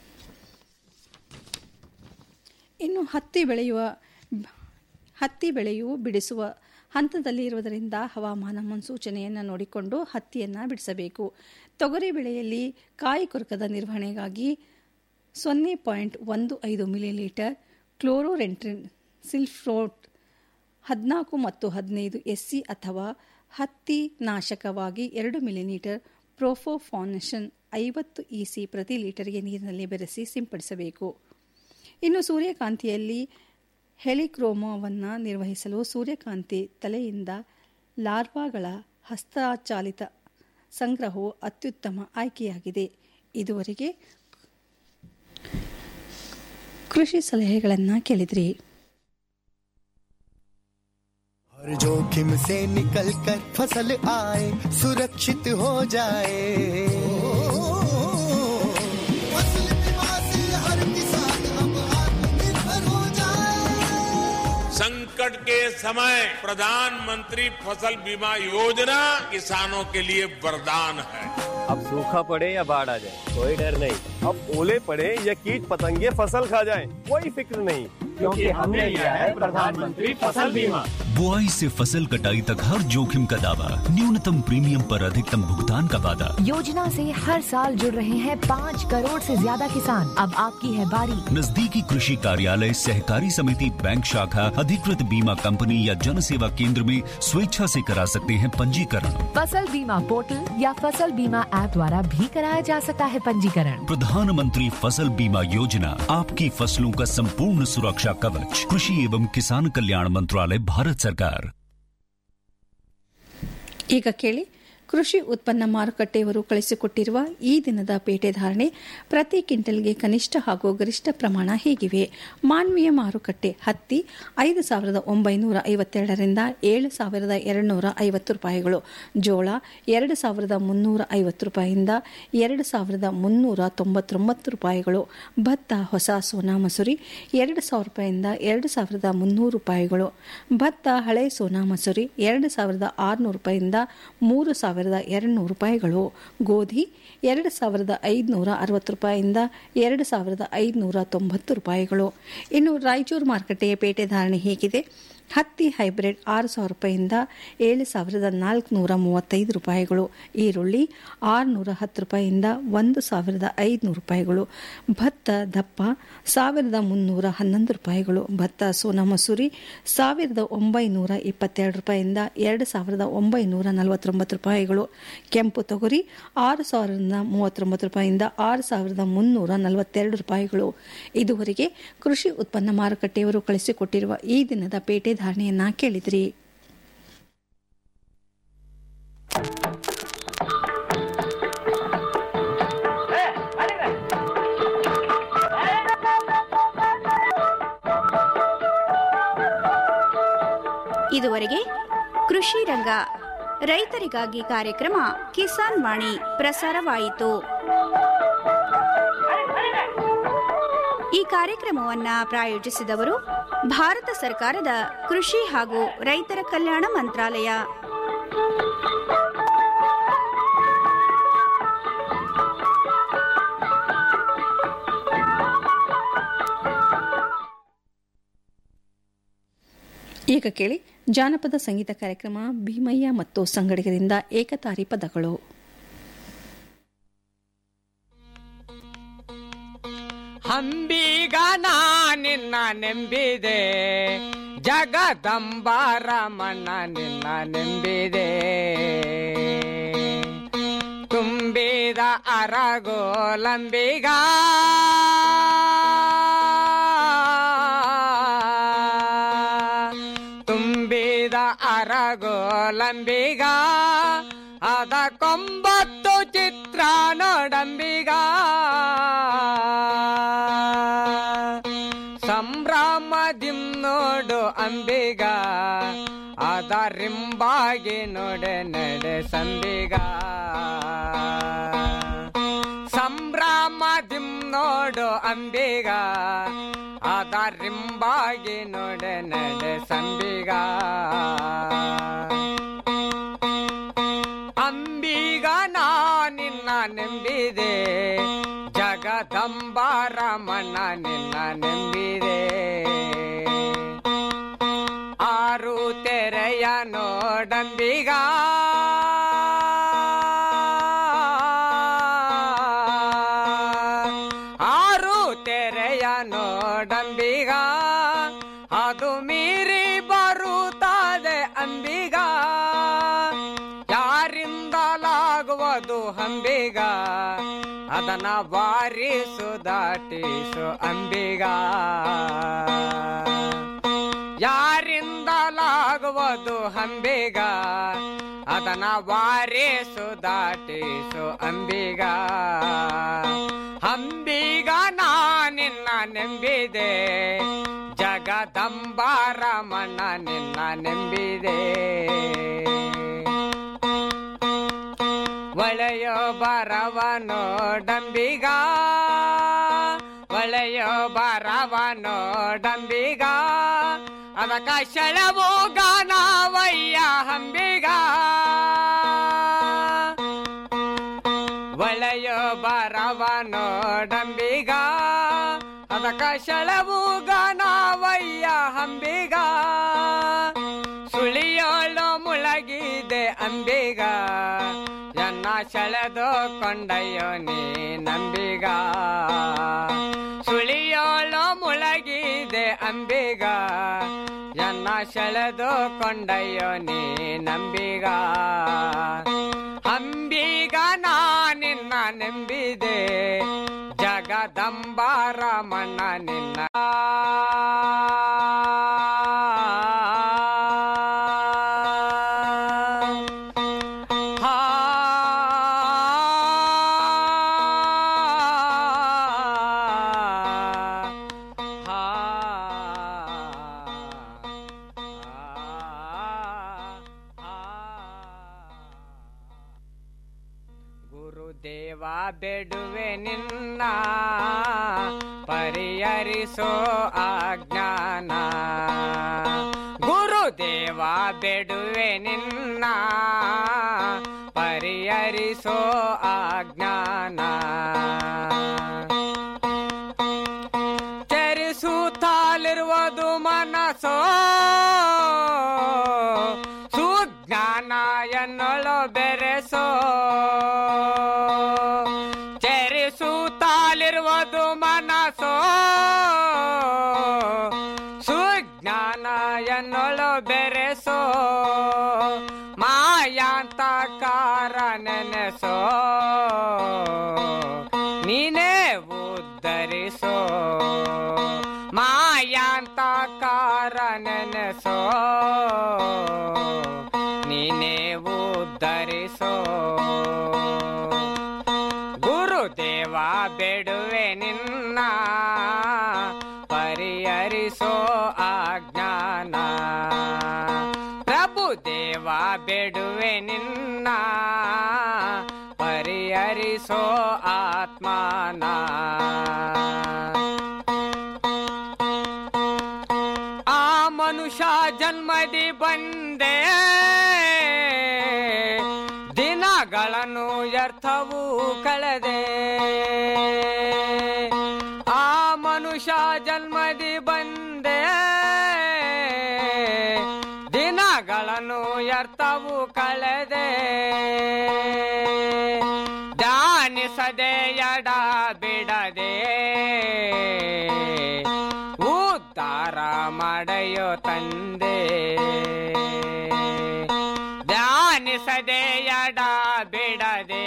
Speaker 3: ಇನ್ನು ಹತ್ತಿ ಬೆಳೆಯುವ ಹತ್ತಿ ಬೆಳೆಯು ಬಿಡಿಸುವ ಹಂತದಲ್ಲಿ ಇರುವುದರಿಂದ ಹವಾಮಾನ ಮುನ್ಸೂಚನೆಯನ್ನು ನೋಡಿಕೊಂಡು ಹತ್ತಿಯನ್ನು ಬಿಡಿಸಬೇಕು ತೊಗರಿ ಬೆಳೆಯಲ್ಲಿ ಕಾಯಿ ಕೊರಕದ ನಿರ್ವಹಣೆಗಾಗಿ ಸೊನ್ನೆ ಪಾಯಿಂಟ್ ಒಂದು ಐದು ಮಿಲಿಲೀಟರ್ ಕ್ಲೋರೋರೆಂಟ್ರಿನ್ ಸಿಲ್ಫ್ರೋಟ್ ಹದಿನಾಲ್ಕು ಮತ್ತು ಹದಿನೈದು ಎಸ್ಸಿ ಅಥವಾ ಹತ್ತಿ ನಾಶಕವಾಗಿ ಎರಡು ಮಿಲಿಲೀಟರ್ ಪ್ರೋಫೋಫಾನಷನ್ ಐವತ್ತು ಇಸಿ ಪ್ರತಿ ಲೀಟರ್ಗೆ ನೀರಿನಲ್ಲಿ ಬೆರೆಸಿ ಸಿಂಪಡಿಸಬೇಕು ಇನ್ನು ಸೂರ್ಯಕಾಂತಿಯಲ್ಲಿ ಹೆಲಿಕ್ರೋಮೋವನ್ನು ನಿರ್ವಹಿಸಲು ಸೂರ್ಯಕಾಂತಿ ತಲೆಯಿಂದ ಲಾರ್ವಾಗಳ ಹಸ್ತಚಾಲಿತ ಸಂಗ್ರಹವು ಅತ್ಯುತ್ತಮ ಆಯ್ಕೆಯಾಗಿದೆ ಇದುವರೆಗೆ ಕೃಷಿ ಸಲಹೆಗಳನ್ನು ಕೇಳಿದ್ರಿ
Speaker 7: हर जोखिम से निकल कर फसल आए सुरक्षित हो जाए फसल बीमा से हर किसान अब आत्मनिर्भर हो जाए
Speaker 12: संकट के समय प्रधानमंत्री फसल बीमा योजना किसानों के लिए वरदान है
Speaker 13: अब सूखा पड़े या बाढ़ आ जाए कोई डर नहीं अब ओले पड़े या कीट पतंगे फसल खा जाए कोई फिक्र नहीं क्योंकि हमने लिया है प्रधानमंत्री फसल बीमा
Speaker 14: बुआई से फसल कटाई तक हर जोखिम का दावा न्यूनतम प्रीमियम पर अधिकतम भुगतान का वादा
Speaker 15: योजना से हर साल जुड़ रहे हैं पाँच करोड़ से ज्यादा किसान अब आपकी है बारी
Speaker 14: नजदीकी कृषि कार्यालय सहकारी समिति बैंक शाखा अधिकृत बीमा कंपनी या जन सेवा केंद्र में स्वेच्छा से करा सकते हैं पंजीकरण
Speaker 15: फसल बीमा पोर्टल या फसल बीमा ऐप द्वारा भी कराया जा सकता है पंजीकरण
Speaker 14: प्रधानमंत्री फसल बीमा योजना आपकी फसलों का संपूर्ण सुरक्षा कवच कृषि एवं किसान कल्याण मंत्रालय भारत सरकार
Speaker 3: ಈಗ ಕೇಳಿ ಕೃಷಿ ಉತ್ಪನ್ನ ಮಾರುಕಟ್ಟೆಯವರು ಕಳಿಸಿಕೊಟ್ಟಿರುವ ಈ ದಿನದ ಪೇಟೆ ಧಾರಣೆ ಪ್ರತಿ ಕ್ವಿಂಟಲ್ಗೆ ಕನಿಷ್ಠ ಹಾಗೂ ಗರಿಷ್ಠ ಪ್ರಮಾಣ ಹೀಗಿವೆ ಮಾನ್ವೀಯ ಮಾರುಕಟ್ಟೆ ಹತ್ತಿ ಐದು ಸಾವಿರದ ಒಂಬೈನೂರ ಐವತ್ತೆರಡರಿಂದ ಏಳು ಸಾವಿರದ ಎರಡುನೂರ ಐವತ್ತು ರೂಪಾಯಿಗಳು ಜೋಳ ಎರಡು ಸಾವಿರದ ಮುನ್ನೂರ ಐವತ್ತು ರೂಪಾಯಿಯಿಂದ ಎರಡು ಸಾವಿರದ ಮುನ್ನೂರ ತೊಂಬತ್ತೊಂಬತ್ತು ರೂಪಾಯಿಗಳು ಭತ್ತ ಹೊಸ ಸೋನಾ ಮಸೂರಿ ಎರಡು ಸಾವಿರ ರೂಪಾಯಿಯಿಂದ ಎರಡು ಸಾವಿರದ ಮುನ್ನೂರು ರೂಪಾಯಿಗಳು ಭತ್ತ ಹಳೆ ಸೋನಾ ಮಸೂರಿ ಎರಡು ಸಾವಿರದ ಆರುನೂರು ರೂಪಾಯಿಯಿಂದ ಮೂರು ಸಾವಿರದ ಎರಡು ನೂರು ರೂಪಾಯಿಗಳು ಗೋಧಿ ಎರಡು ಸಾವಿರದ ಐದುನೂರ ಅರವತ್ತು ರೂಪಾಯಿಯಿಂದ ಎರಡು ಸಾವಿರದ ಐದುನೂರ ತೊಂಬತ್ತು ರೂಪಾಯಿಗಳು ಇನ್ನು ರಾಯಚೂರು ಮಾರುಕಟ್ಟೆಯ ಪೇಟೆ ಧಾರಣೆ ಹೀಗಿದೆ ಹತ್ತಿ ಹೈಬ್ರಿಡ್ ಆರು ಸಾವಿರ ರೂಪಾಯಿಯಿಂದ ಏಳು ಸಾವಿರದ ನಾಲ್ಕುನೂರ ಮೂವತ್ತೈದು ರೂಪಾಯಿಗಳು ಈರುಳ್ಳಿ ಆರುನೂರ ಹತ್ತು ರೂಪಾಯಿಯಿಂದ ಒಂದು ಸಾವಿರದ ಐದುನೂರು ರೂಪಾಯಿಗಳು ಭತ್ತ ದಪ್ಪ ಸಾವಿರದ ಮುನ್ನೂರ ಹನ್ನೊಂದು ರೂಪಾಯಿಗಳು ಭತ್ತ ಸೋನಾ ಮಸೂರಿ ಸಾವಿರದ ಒಂಬೈನೂರ ಇಪ್ಪತ್ತೆರಡು ರೂಪಾಯಿಯಿಂದ ಎರಡು ಸಾವಿರದ ಒಂಬೈನೂರ ನಲವತ್ತೊಂಬತ್ತು ರೂಪಾಯಿಗಳು ಕೆಂಪು ತೊಗರಿ ಆರು ಸಾವಿರದ ಮೂವತ್ತೊಂಬತ್ತು ರೂಪಾಯಿಯಿಂದ ಆರು ಸಾವಿರದ ಮುನ್ನೂರ ನಲವತ್ತೆರಡು ರೂಪಾಯಿಗಳು ಇದುವರೆಗೆ ಕೃಷಿ ಉತ್ಪನ್ನ ಮಾರುಕಟ್ಟೆಯವರು ಕಳಿಸಿಕೊಟ್ಟಿರುವ ಈ ದಿನದ ಪೇಟೆ ಧಾರಣೆಯನ್ನ ಕೇಳಿದ್ರಿ
Speaker 4: ಇದುವರೆಗೆ ಕೃಷಿ ರಂಗ ರೈತರಿಗಾಗಿ ಕಾರ್ಯಕ್ರಮ ಕಿಸಾನ್ ವಾಣಿ ಪ್ರಸಾರವಾಯಿತು ಈ ಕಾರ್ಯಕ್ರಮವನ್ನ ಪ್ರಾಯೋಜಿಸಿದವರು ಭಾರತ ಸರ್ಕಾರದ ಕೃಷಿ ಹಾಗೂ ರೈತರ ಕಲ್ಯಾಣ ಮಂತ್ರಾಲಯ
Speaker 3: ಈಗ ಕೇಳಿ ಜಾನಪದ ಸಂಗೀತ ಕಾರ್ಯಕ್ರಮ ಭೀಮಯ್ಯ ಮತ್ತು ಸಂಗಡಿಗರಿಂದ ಏಕತಾರಿ ಪದಗಳು
Speaker 16: ಹಂಬೀಗ ನಾ ನಿನ್ನ ನೆಂಬಿದೆ ಜಗದಂಬಾರಮಣ ನಿನ್ನ ನೆಂಬಿದೆ ತುಂಬಿದ ಅರಗೋಲಂಬಿಗ ತುಂಬಿದ ಅರಗೋಲಂಬಿಗ ಅದ ಕೊಂಬತ್ತು ಚಿತ್ರ ನೋಡಂಬಿಗ ಸಂಭ್ರಮದಿಂ ನೋಡು ಅಂಬಿಗ ಅದ ರಿಂಬಾಗಿ ನೋಡೆ ನಡೆ ಸಂಬಿಗ ಸಂಭ್ರಮದಿಂ ನೋಡು ಅಂಬಿಗ ಅದ ರಿಂಬಾಗಿ ನೋಡೆ ನಡೆ ಸಂಬಿಗ ಅಂಬಿಗ ನಾ ನಿನ್ನ ನೆಂಬಿದೆ ಜಗದಂಬಾರಮಣ ನಿನ್ನ ನೆಂಬಿದೆ ಆರು ತೆರೆಯ ನೋಡಂಬಿಗ ಆರು ತೆರೆಯ ನೋಡಂಬಿಗ ಅದು ಮೀರಿ ಬರುತ್ತದೆ ಅಂಬಿಗ ದಾಟಿಸು ಅಂಬಿಗ ಯಾರಿಂದಲಾಗುವುದು ಅಂಬಿಗ ಅದನ ವಾರಿಸು ದಾಟಿಸು ಅಂಬಿಗ ಅಂಬಿಗ ನಾ ನಿನ್ನ ನೆಂಬಿದೆ ಜಗದಂಬಾರಮಣ ನಿನ್ನ ನೆಂಬಿದೆ ಒಳೆಯೋ ಬರವನೋ ಡಂಬಿಗ ಒಳೆಯೋ ಬರವನೋ ಡಂಬಿಗ ಅದಕ್ಕ ಶಳವು ಗಾನವಯ್ಯ ಹಂಬಿಗ ಒಳೆಯೋ ಬರವನೋ ಡಂಬಿಗ ಅದಕ್ಕ ಶಳವು ಗಾನವಯ್ಯ ಹಂಬಿಗ ಸುಳಿಯೋಳು ಮುಳಗಿದೆ ಅಂಬಿಗ ಎನ್ನ ಸೆಳೆದು ಕೊಂಡಯ್ಯೋ ನೀ ನಂಬಿಗ ಸುಳಿಯೋಳು ಮುಳಗಿದೆ ಅಂಬಿಗ ಎನ್ನ ಸೆಳೆದು ಕೊಂಡಯ್ಯೋ ನೀ ನಂಬಿಗ ಅಂಬಿಗ ನಾ ನಿನ್ನ ನೆಂಬಿದೆ ಜಗದಂಬಾರಮಣ ನಿನ್ನ ಗುರುದೇವ ಬೆಡುವೆ ನಿನ್ನ ಪರಿಹರಿಸೋ ಅಜ್ಞಾನ ಗುರುದೇವ ಬೆಡುವೆ ನಿನ್ನ ಪರಿಹರಿಸೋ ಅಜ್ಞಾನ ಚರಿಸುತ್ತಲಿರುವುದು ಮನಸ್ಸೋ ಸುಜ್ಞಾನ ಎನ್ನೊಳು ಬೆರೆಸೋ ಚರಿಸುತ್ತಲಿರುವುದು ಮನಸ್ಸೋ ಸುಜ್ಞಾನ ಎನ್ನೊಳು ಬೆರೆಸೋ ಮಾಯಾಂತಕಾರ ನೆನೆಸೋ ನೀನೇ ಉದ್ಧರಿಸೋ ಮಾಯಾಂತಕಾರ ನೆನೆಸೋ ನೀನೇ ಉದ್ಧರಿಸೋ ಗುರುದೇವ ಬೆಡುವೆ ನಿನ್ನ ಪರಿಹರಿಸೋ ಅಜ್ಞಾನ ಪ್ರಭುದೇವ ಬೆಡುವೆ ನಿನ್ನ ಪರಿಹರಿಸೋ ಆತ್ಮನ ಆ ಮನುಷ್ಯ ಜನ್ಮದಿ ಬಂದೆ ದಿನಗಳನ್ನು ವ್ಯರ್ಥವೂ ಕಳೆದೆ ಆ ಮನುಷ್ಯ ಜನ್ಮದಿ ಬಂದೆ ದಿನಗಳನ್ನು ವ್ಯರ್ಥವೂ ಕಳೆದೆ ಧ್ಯಾನಿಸದೆ ಎಡ ಬಿಡದೆ ಉದ್ಧಾರ ಮಾಡಯೋ ತಂದೆ ಧ್ಯಾನಿಸದೆ ಎಡ ಬಿಡದೆ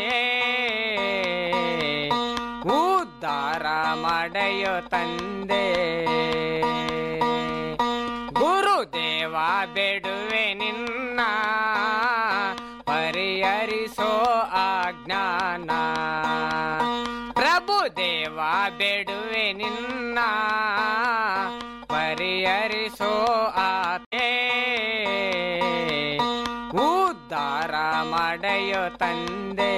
Speaker 16: ಉದ್ಧಾರ ಮಾಡಯೋ ತಂದೆ ಗುರುದೇವ ಬೆಡುವೆ ನಿನ್ನ ಪರಿಹರಿಸೋ ಅಜ್ಞಾನ ಪ್ರಭುದೇವ ಬೆಡುವೆ ನಿನ್ನ ಪರಿಹರಿಸೋ ಆತೆ ಉದ್ಧಾರ ಮಾಡಯೋ ತಂದೆ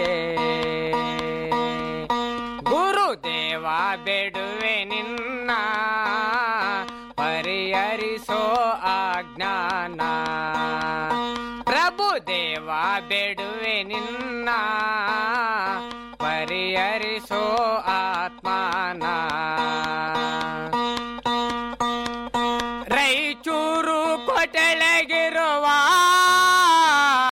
Speaker 16: ಗುರುದೇವ ಬೆಡುವೆ ನಿನ್ನ ಪರಿಹರಿಸೋ ಅಜ್ಞಾನ ಪ್ರಭುದೇವ ಬೆಡುವೆ ನಿನ್ನ ಪರಿಹರಿಸೋ ಆತ್ಮನ ರೈಚೂರು ಕೊಟೆಳಗಿರುವ